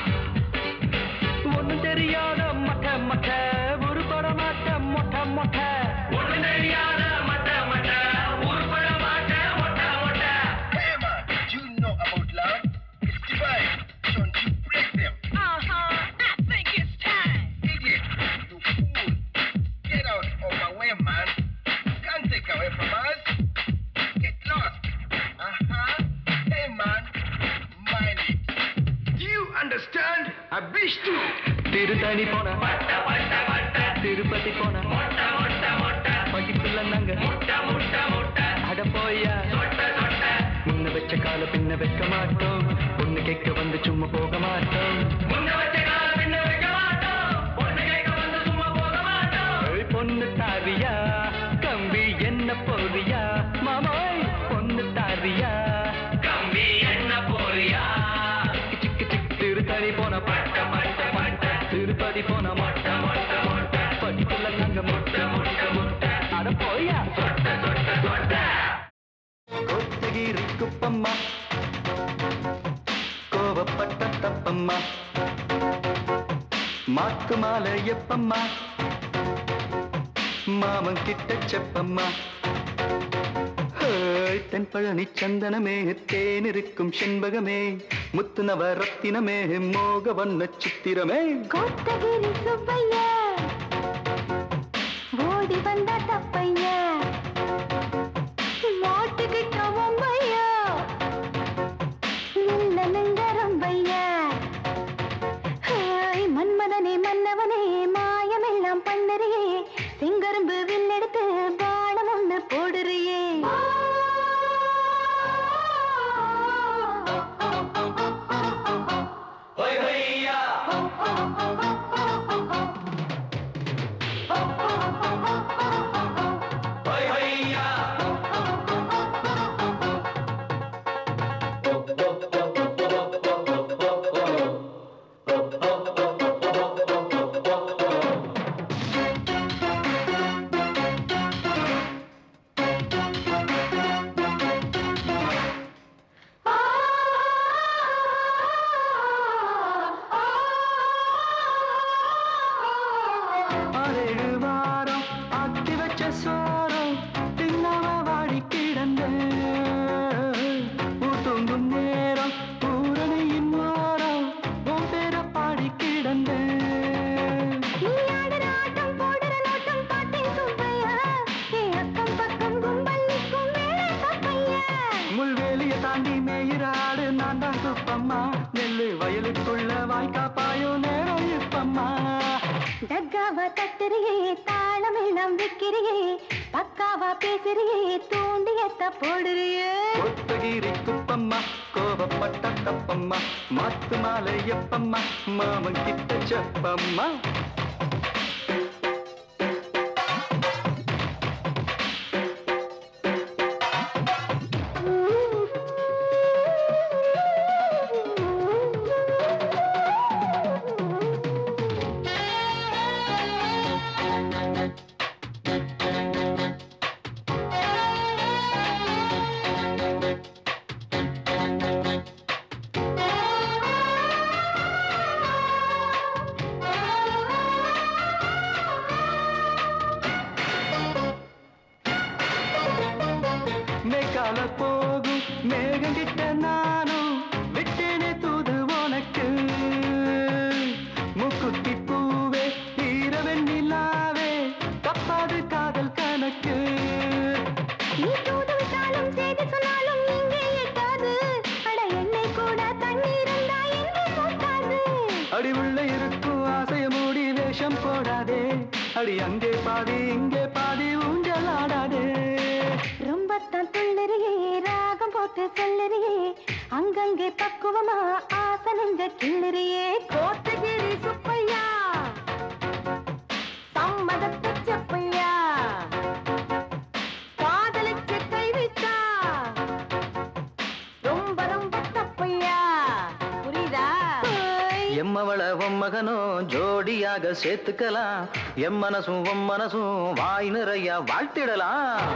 ஒண்ணும் தெரியாத மொட்டை மொட்டை ஒரு பட மாட்ட மொட்டை மொட்டை ஒண்ணு தெரியாத மட்ட மட்ட உருப்பட மாட்ட மொட்ட மொட்ட Hey man, you know about love? It's divine. Don't you break them. Uh-huh, I think it's time. Idiot, you fool. Get out of my way, man. Can't take away from us. Get lost. Uh-huh. Hey man, mind it. Do you understand? I wish to. Tiruttani போன பட்ட பட்ட பட்ட திருப்பதி போன மொட்ட மொட்ட மொட்ட படிப்புல நாங்க முட்ட முட்ட முட்ட அட போயா சொட்ட சொட்ட முன்ன வச்ச கால பின்ன வைக்க மாட்டோம் பொண்ணு கேட்க வந்து சும்மா போக மாட்டோம் முன்ன வச்ச கால பின்ன வைக்க மாட்டோம் பொண்ணு கேட்க வந்து சும்மா போக மாட்டோம் ஏய், பொண்ணு தாரியா கம்பி என்ன போறியா மாமாய் பொண்ணு தாரியா கம்பி என்ன போறியா சிக்கு சிக்கு சிக்கு திருத்தணி போன பட்ட பட்ட பட்ட திருப்பதி போன மொட்டை மொட்டை மொட்டை படிப்புல நாங்க மொட்டை மொட்டை மொட்டை அட போயா சொட்ட சொட்ட சொட்ட கோத்தகிரி குப்பம்மா கோவப்பட்ட தப்பம்மா மாத்து மாலை எப்பம்மா மாமன் கிட்ட செப்பம்மா ஹேய், தென்பழனி சந்தனமே தேன் இருக்கும் செண்பகமே முத்து நவ ரத்தினமே மோக வண்ண சித்திரமே கோத்தகிரி சுப்பையா ஓடி வந்த தப்பையா மாட்டுக்கிட்ட ஒம்பையா நின்ன நெஞ்ச ரம்பையா ஹாய் மன்மதனே மன்னவனே மாயமெல்லாம் பண்ணுறியே செங்கரும்பு வில்லெடுத்து பானம் ஒண்ணு போடுறியே ஹொய் ஹொய்யா ஹொய் ஹொய்யா ஆறேழு வாரம் ஆக்கி வச்ச சோறும் தின்னாம வாடி கிடந்தேன் ஊர் தூங்கும் நேரம் பூரணியின் வாரம் உன் பேர பாடி கிடந்தேன் நீ ஆடுற ஆட்டம் போடுற நோட்டம் பார்த்தேன் சுப்பையா என் அக்கம் பக்கம் கும்பல் நிற்கும் வேலை தப்பையா முள்வேலிய தாண்டி மேயிற ஆடு நான் தான் குப்பம்மா நெல்லு வயலுக்குள்ள வாய்க்கா பாயும் நேரம் இப்பம்மா டக்காவா தட்டுறியே தாளம் எல்லாம் விக்கிறியே பக்காவா பேசுறியே தூண்டியத்த போடுறியே கொத்தகிரி குப்பம்மா கோபப்பட்ட தப்பம்மா மாத்து மாலை எப்பம்மா மாமன் கிட்ட செப்பம்மா மேற்கால போகும் மேகம் கிட்ட நானும் விட்டேனே தூது உனக்கு முக்குத்தி பூவே ஈரவெண்ணிலாவே தப்பாது காதல் கணக்கு நீ தூது விட்டாலும் செய்தி சொன்னாலும் இங்கே எட்டாது அட என்னை கூட தண்ணீர் இருந்தா எங்கே போட்டாது அடி உள்ள இருக்கும் ஆசைய மூடி வேஷம் போடாதே அடி அங்கே பாதி இங்கே பாதி ஊஞ்சல் ஆடாதே ரொம்ப தான் துள்ளறியே ராகம் போட்டு சொல்லறியே அங்கங்கே பக்குவமா ஆசை நெஞ்ச கிள்ளறியே கோத்தகிரி சுப்பையா சம்மதத்தை செப்பையா காதலிச்சு கை வைத்தா ரொம்ப ரொம்ப தப்பையா புரியுதா எம்மவள உன் மகனும் ஜோடியாக சேர்த்துக்கலாம் எம் மனசும் உன் மனசும் வாய் நிறைய வாழ்த்திடலாம்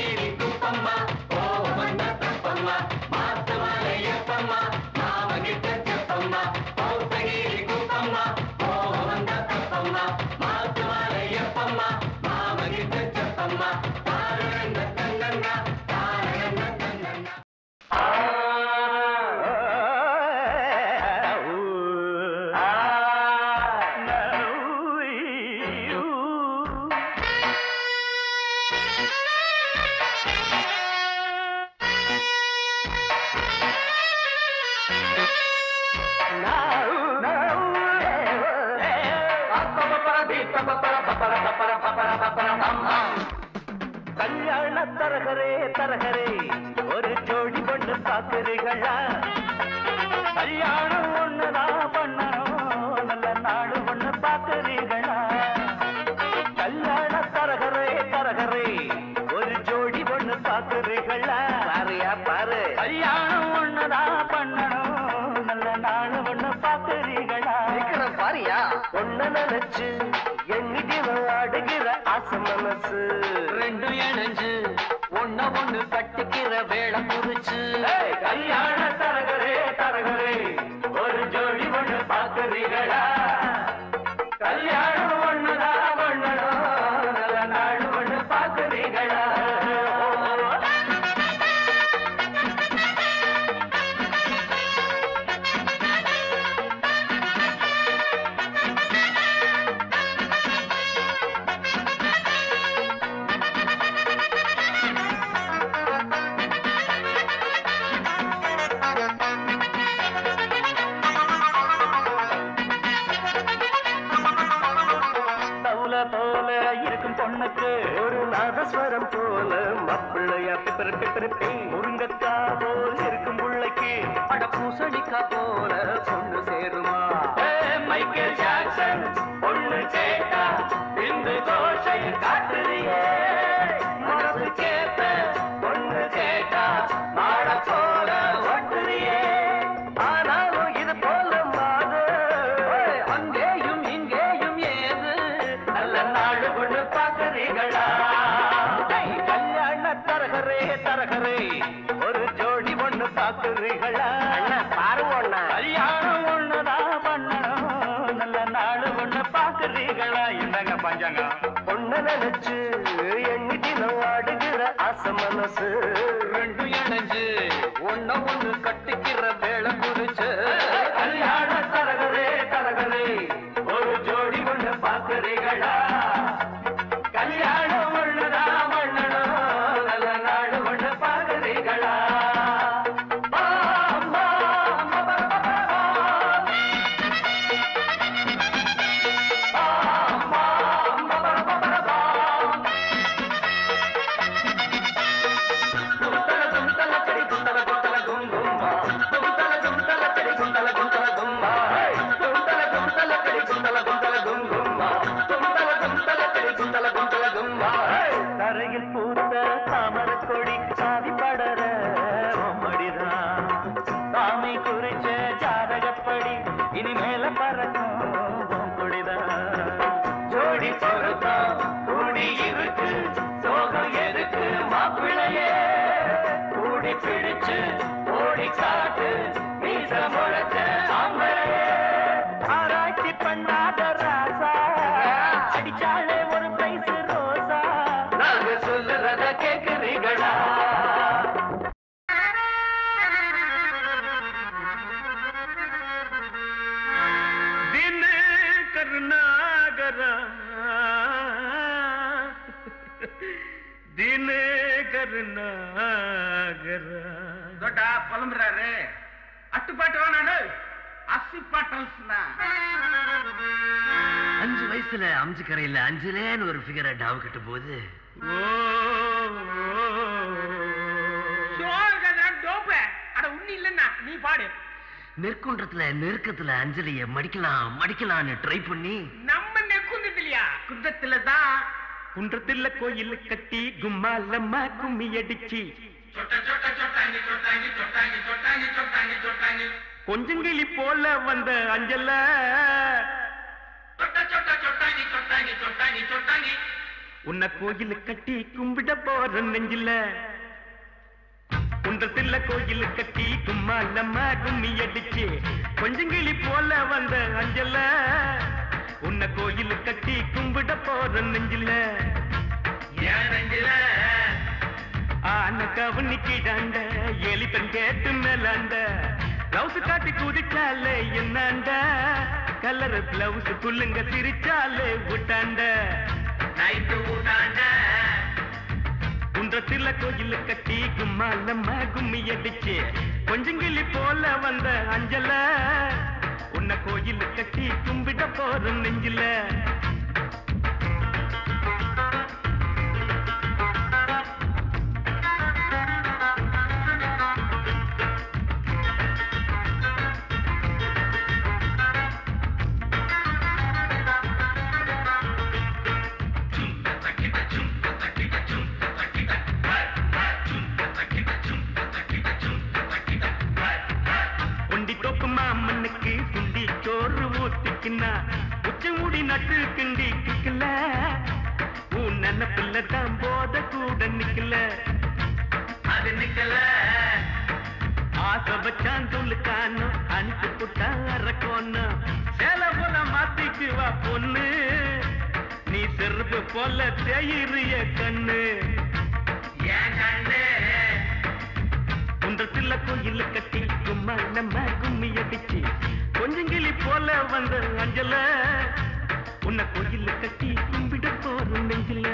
கல்யாண தரகரே தரகரே ஒரு ஜோடி பொண்ணு பாக்குறீங்களா கல்யாணம் ஒண்ணுதான் பண்ணணும் நல்ல நாடு ஒண்ணு பாக்குறீங்களா கல்யாண தரகரே தரகரே ஒரு ஜோடி பொண்ணு பாக்குறீங்களா பாரியா பாரு கல்யாணம் ஒண்ணுதான் பண்ணணும் நல்ல நாடு ஒண்ணு பாக்குறீங்களா பாரியா ஒண்ணு நினைச்சு எண்ணிட்டு ஆடுகிற ஆசை மனசு ரெண்டும் இணைஞ்சு ஒன்ன ஒண்ணு கட்டிக்கிற வேலை புரிச்சு கல்யாண தரகரே தரகரே ஒரு ஜோடி ஒண்ணு பாக்குறீங்களா கல்யாணம் ஒண்ணுதான் பண்ணணும் நல்ல நாடு ஒண்ணு பாக்குறீங்களா தவுல போல இருக்கும் பொண்ணுக்கு ஒரு நாதஸ்வரம் போல மப்பிள்ளையா பிப்பர் பிப்பரிப்பி முருங்கக்கா போல் இருக்கும் புள்ளைக்கு அட பூசணிக்கா போல பொண்ணு சேருமா மைக்கேல் ஜாக்சன் பொண்ணு கேட்டா இந்த கோஷை காட்டுறியே மனசு கேட்ட பொண்ணு கேட்டா மாட போல ஓட்டுறியே ஆனாலும் இது போல மாது அங்கேயும் இங்கேயும் ஏது நல்ல நாடு கொண்டு பாக்குறீங்களா கல்யாண தரகரே தரகரே ஒரு ஜோடி ஒண்ணு பாக்குறீங்களா பாரு ஒண்ணு கல்யாணம் ஒண்ணுதான் பண்ணணும் நல்ல நாடு ஒண்ணு பாக்குறீங்களா இந்தங்க வச்சாங்க பொண்ண நினைச்சு எண்ணி தினம் ஆடுகிற ஆசை மனசு ரெண்டும் இணைஞ்சு ஒன்ன ஒண்ணு கட்டிக்கிற வேலை குறிச்சு கல்யாண தரகரே தரகரே ஒரு ஜோடி ஒண்ணு பாக்குறீங்களா கல்யாணம் ஒண்ணுதா மண்ணனோ நல்ல நாடு ஒண்ணு பாக்குறீங்களா தரையில் பூத்த தாமரை கொடி சாதி படர மடிதான் சாமி குறிச்ச ஜாதகப்படி இனிமேல பறக்கும் உன் கொடிதான் ஜோடி பொருத்தம் கூடி இருக்கு சோகம் எதுக்கு மாப்பிள்ளையே கூடி பிடிச்சு ஓடி காட்டு மீச முளைச்ச ஆம்பளையே ஆராய்ச்சி பண்ணாத ராசா அடிச்சாலே ஒரு பிரைஸ் ரோசா நாங்க சொல்லுறத கேக்குறீங்களா ದಿನ ಕರುಣಾಗರ ದಿನ ಕರುಣಾಗರ ದೊಡ್ಡ ಪಲಂಬ್ರಾರೆ ಅಟ್ಟುಪಾட்டு வேணாடு அசிப்பாட்டல்ஸ்னா அஞ்சு வயசுல அம்ஜிக்கரையில அஞ்சுலேன்னு ஒரு ஃபிகரை டாவு கட்ட போது சோகதான் டோப்பு அட உண்ணி இல்லன்னா நீ பாடு நெற்குன்றத்துல நெருக்கத்துல அஞ்சலிய மடிக்கலாம் மடிக்கலாம்னு ட்ரை பண்ணி நம்ம நெக்குந்தது இல்லையா குந்தத்துல தான் குன்றத்துல கோயில் கட்டி கும்மாலம்மா கும்மி அடிச்சு கொஞ்சங்கிளி போல வந்த அஞ்சல உன்னை கோயில் கட்டி கும்பிட போற நெஞ்சில குன்றத்துல கோயில் கட்டி கும்மாலம்மா கும்மி அடிச்சு கொஞ்சங்கிளி போல வந்த அஞ்சல உன்னை கோயில் கட்டி கும்பிட போற நெஞ்சில ஏன் நெஞ்சில ஆன கவனிக்கிடாண்ட எலி பெண் கேட்டு மேலாண்ட பிளவுஸ் காட்டி குதிச்சாலே என்னாண்ட கலர் பிளவுஸ் குள்ளுங்க சிரிச்சாலே விட்டாண்ட நைட்டு விட்டாண்ட குன்றத்துல கோயில் கட்டி கும்மாலம்மா கும்மி அடிச்சு கொஞ்சங்கிளி போல வந்த அஞ்சல உன்னை கோயில் கட்டி கும்பிட போற நெஞ்சில கொண்டி தோப்பு மாமனுக்கு குண்டி சோறு ஊத்திக்கினா உச்சி முடி நட்டு கிண்டி கிக்கல உன் நினப்புல தான் போத கூட நிக்கல அது நிக்கல ஆசை வச்சான் சொல்லுக்கானோ அனுப்பி புட்டா அரக்கோன்னு சேல போல மாத்திக்கு வா பொண்ணு நீ செருப்பு போல தேயிறிய கண்ணு ஏன் கண்ணு குன்றத்துல கோயில் கட்டி கும்மா நம்ம கும்மி அடிச்சு கொஞ்சங்கிளி போல வந்த அஞ்சல உன்னை கோயில் கட்டி கும்பிட போற நெஞ்சில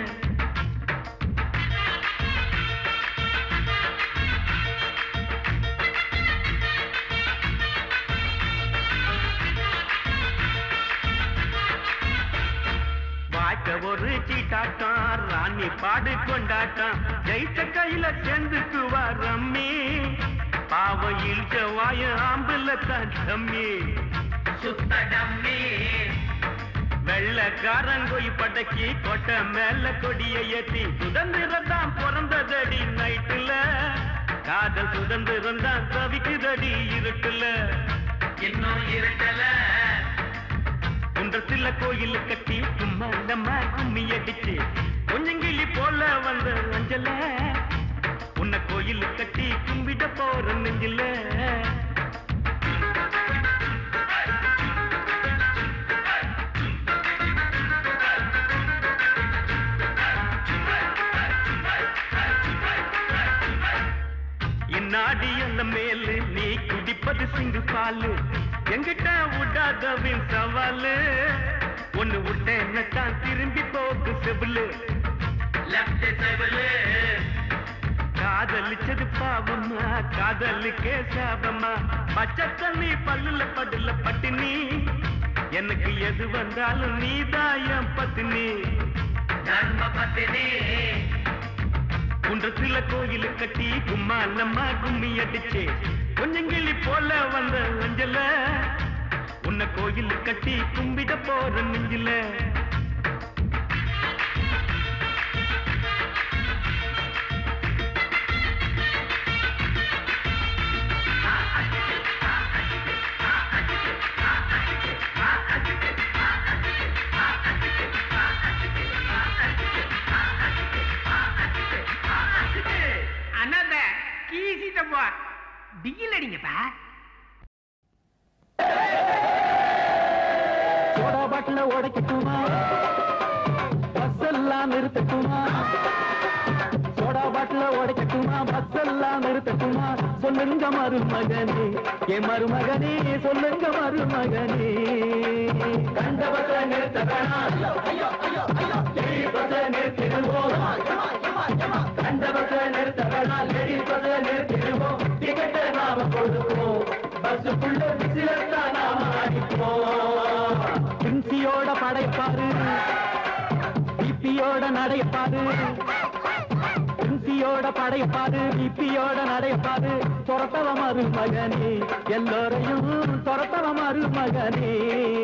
வாய்க்க ஒரு சீட்டாட்டம் ராணி பாடு கொண்டாட்டம் ஜெயிச்ச கையில சேர்ந்துக்குவா ரம்மி பாவ இழுச்ச வாய ஆம்புல தான் டம்மி சுத்த டம்மி வெள்ளக்காரங்கோய் படக்கி கொட்டை மேல கொடிய ஏத்தி சுதந்திரம் தான் பிறந்ததடி நைட்டுல காதல் சுதந்திரம் தான் தவிக்குதடி இருட்டுல இன்னும் இருட்டல குன்றத்துல கோயில் கட்டி சும்மா நம்ம கும்மி அடிச்சு கொஞ்சங்கிளி போல வந்த அஞ்சல உன்னை கோயில் கட்டி கும்பிட போற நெஞ்சில அடியல்ல மேலு நீ குடிப்பது சிங்கு பாலு எங்கிட்ட விடாதவின் சவாலு ஒண்ணு விட்ட என்ன தான் திரும்பி போக்கு செவிலு லெப்ட் செவிலு காதலிச்சது பாவமா காதலுக்கே சாபமா பச்சை தண்ணி பல்லுல படுல பட்டினி எனக்கு எது வந்தாலும் நீதான் என் பத்தினி தர்ம பத்தினி குன்றத்துல கோயில் கட்டி கும்மாலம்மா கும்மி அடிச்சே கொஞ்சம் கிளி போல வந்த அஞ்சல உன்னை கோயில் கட்டி கும்பிட போற நெஞ்சில அண்ணாத்த கீசிட்ட போ டிகில் அடிங்கப்பா சோடா பாட்டில உடைக்கட்டுமா பஸ் எல்லாம் நிறுத்தட்டுமா சோடா பாட்டில உடைக்கட்டுமா பஸ் எல்லாம் நிறுத்தட்டுமா சொல்லுங்க மருமகனே என் மருமகனே சொல்லுங்க மருமகனே கண்ட பஸ்ல நிறுத்த வேணாம் லேடி பஸ்ல நிறுத்திடுவோம் கண்ட பஸ்ல நிறுத்த வேணாம் லேடி பஸ்ல நிறுத்திடுவோம் டிக்கெட்டை நாம கொடுப்போம் பஸ்ஸுக்குள்ள விசிலத்தான் நாம அடிப்போம் பிரின்சியோட படைப்பாரு பிபியோட நடைப்பாரு பிரின்சியோட படைப்பாரு பிபியோட நடைப்பாரு துரத்தவ மறு மகனே எல்லோரையும் துரத்தவ மறு மகனே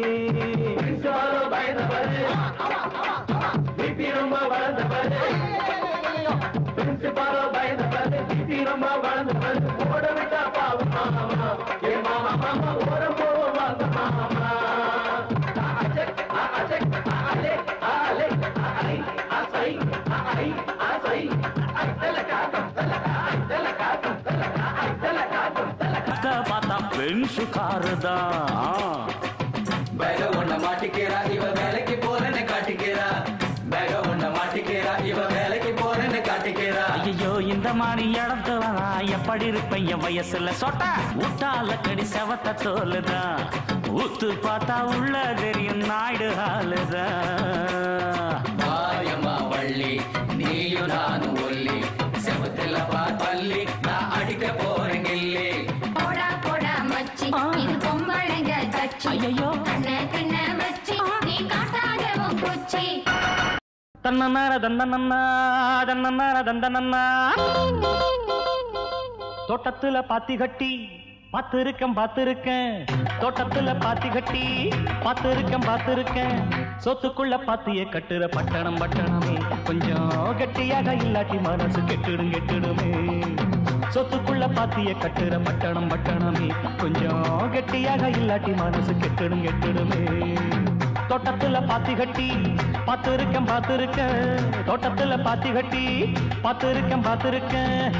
பயந்தவரு பிபி ரொம்ப வளர்ந்தவரு பிரின்சிபாலோ பயந்தவரு பிபி ரொம்ப வளர்ந்தவரு ஓட விட்டா பாவம் மாமா ஏ மாமா மாமா ஓரம் போவோம் வாங்க மாமா அஜக் அஜக் அலே அலே அலை அசை அலை அசை ஐதலகாகம் தலகா ஐதலகாகம் தலகா ஐதலகாகம் தலகா அக்கா பார்த்தா பெண் சுகாருதான் பேக ஒண்ண மாட்டிக்கிறா இவ வேலைக்கு போறேன்னு காட்டிக்கிறா பேக ஒண்ண மாட்டிக்கிறா இவ வேலைக்கு போறேன்னு காட்டிக்கிறா ஐயோ இந்த மாதிரி இடத்துல நான் எப்படி இருப்பேன் என் வயசுல சொட்டா ஊட்டால கடி செவத்த தோலுதான் ஊத்து பார்த்தா உள்ள தெரியும் நாயுடு ஹாலுதான் மாயம்மா வள்ளி நீயும் நானும் ஒல்லி செவத்துல பள்ளி நான் அடிக்க போறேன் கில்லி போடா போடா மச்சி இது பொம்பளைங்க கட்சி ஐயையோ. கண்ண கண்ண வச்சி நீ காட்டாத உன் குச்சி தன்னன்னார தந்தனன்னா தன்னன்னார தந்தனன்னா தோட்டத்துல பாத்தி கட்டி பார்த்திருக்கேன் பார்த்திருக்கேன் தோட்டத்துல பாத்தி கட்டி பார்த்திருக்கேன் பார்த்திருக்கேன் சொத்துக்குள்ள பாத்திய கட்டுற பட்டணம் பட்டணமே கொஞ்சம் கெட்டியாக இல்லாட்டி மனசு கெட்டுடும் கெட்டுடுமே சொத்துக்குள்ள பாத்திய கட்டுற பட்டணம் பட்டணமே கொஞ்சம் கெட்டியாக இல்லாட்டி மனசு கெட்டுடும் கெட்டுடுமே தோட்டத்துல பாத்தி கட்டி பார்த்திருக்கேன் பார்த்திருக்கேன் தோட்டத்துல பாத்தி கட்டி பார்த்திருக்கேன் பார்த்திருக்கேன்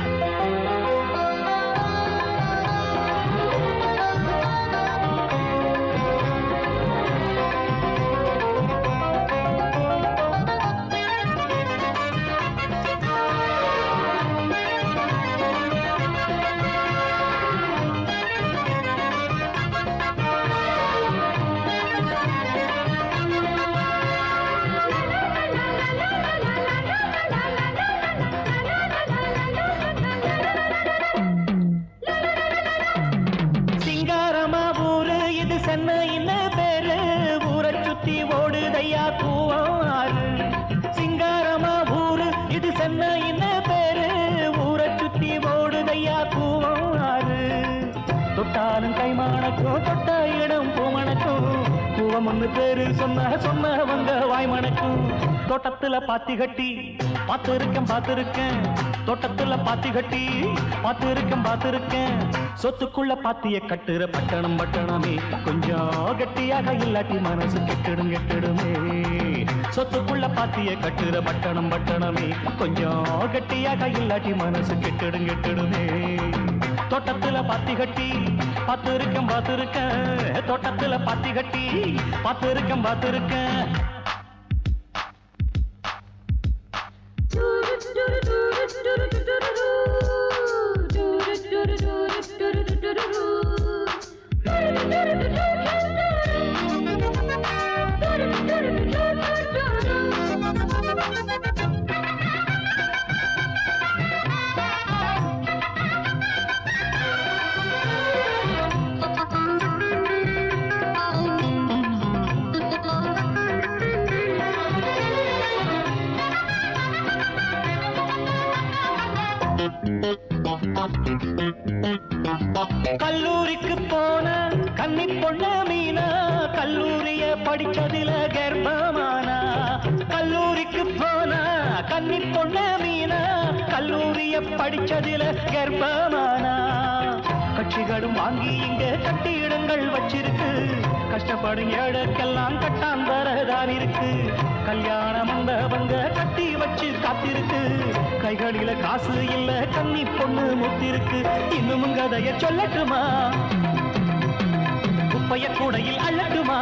சிங்காரமா ஊரு இது சென்னையில பேரு ஊரை சுத்தி ஓடுதையா கூவாறு சிங்காரமா ஊரு இது சென்னையில பேரு ஊரை சுத்தி ஓடுதையா கூவாறு தொட்டாலும் கைமானக்கும் தொட்ட இடம் பூமணக்கும் கூவம் ஒண்ணு பேரு சொன்ன சொன்னவங்க வாய்மணக்கும் தோட்டத்துல பாத்தி கட்டி பார்த்திருக்கேன் பார்த்திருக்கேன் தோட்டத்துல பாத்தி கட்டி பார்த்திருக்கேன் பார்த்திருக்கேன் சொத்துக்குள்ள பாத்திய கட்டுற பட்டணம் பட்டணமே கொஞ்சம் கெட்டியாக இல்லாட்டி மனசு கெட்டிடும் கெட்டிடுமே சொத்துக்குள்ள பாத்திய கட்டுற பட்டணம் பட்டணமே கொஞ்சம் கெட்டியாக இல்லாட்டி மனசு கெட்டிடும் கெட்டிடுமே தோட்டத்துல பாத்தி கட்டி பார்த்திருக்கேன் பார்த்திருக்கேன் தோட்டத்துல பாத்தி கட்டி பார்த்திருக்கேன் பார்த்திருக்கேன் tour tour tour tour tour tour tour tour கன்னி பொண்ணு மீனா கல்லூரிய படிச்சதில கர்ப்பமானா கட்சிகளும் வாங்கி இங்க கட்டிடங்கள் வச்சிருக்கு கஷ்டப்படும் ஏழைக்கெல்லாம் கட்டான் வரதான் இருக்கு கல்யாண மண்டபங்க கட்டி வச்சு காத்திருக்கு கைகளில காசு இல்ல கன்னி பொண்ணு முத்திருக்கு இன்னும் கதைய சொல்லட்டுமா குப்பைய கூடையில் அள்ளட்டுமா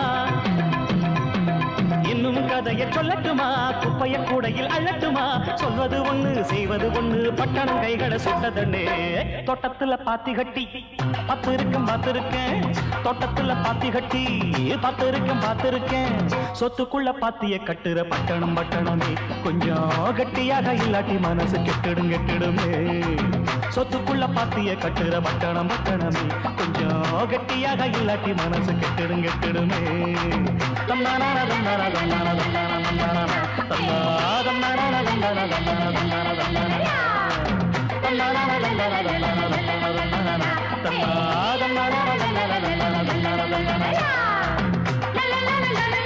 இன்னும் கதைய சொல்லட்டுமா குப்பைய கூடையில் அள்ளட்டுமா சொல்வது ஒண்ணு செய்வது ஒண்ணு பட்டணம் கைகளை சுட்டதண்ணே தோட்டத்துல பாத்தி கட்டி பத்து இருக்கும் பார்த்திருக்கேன் தோட்டத்துல பாத்தி கட்டி பத்து இருக்கும் பார்த்திருக்கேன் சொத்துக்குள்ள பாத்திய கட்டுற பட்டணம் பட்டணமே கொஞ்சம் கட்டியாக இல்லாட்டி மனசு கெட்டிடும் கெட்டிடுமே சொத்துக்குள்ள பாத்திய கட்டுற பட்டணம் பட்டணமே கொஞ்சம் கட்டியாக இல்லாட்டி மனசு கெட்டிடும் கெட்டிடுமே தன்னானா தன்னானா தன்னானா தன்னானா தன்னானா தன்னா தன்னானா தன்னானா தன்னானா தன்னானா தன்னானா தன்னானா தன்னானா தன்னானா தன்னானா தன்னானா தன்னா தன்னானா தன்னானா தன்னானா தன்னானா தன்னானா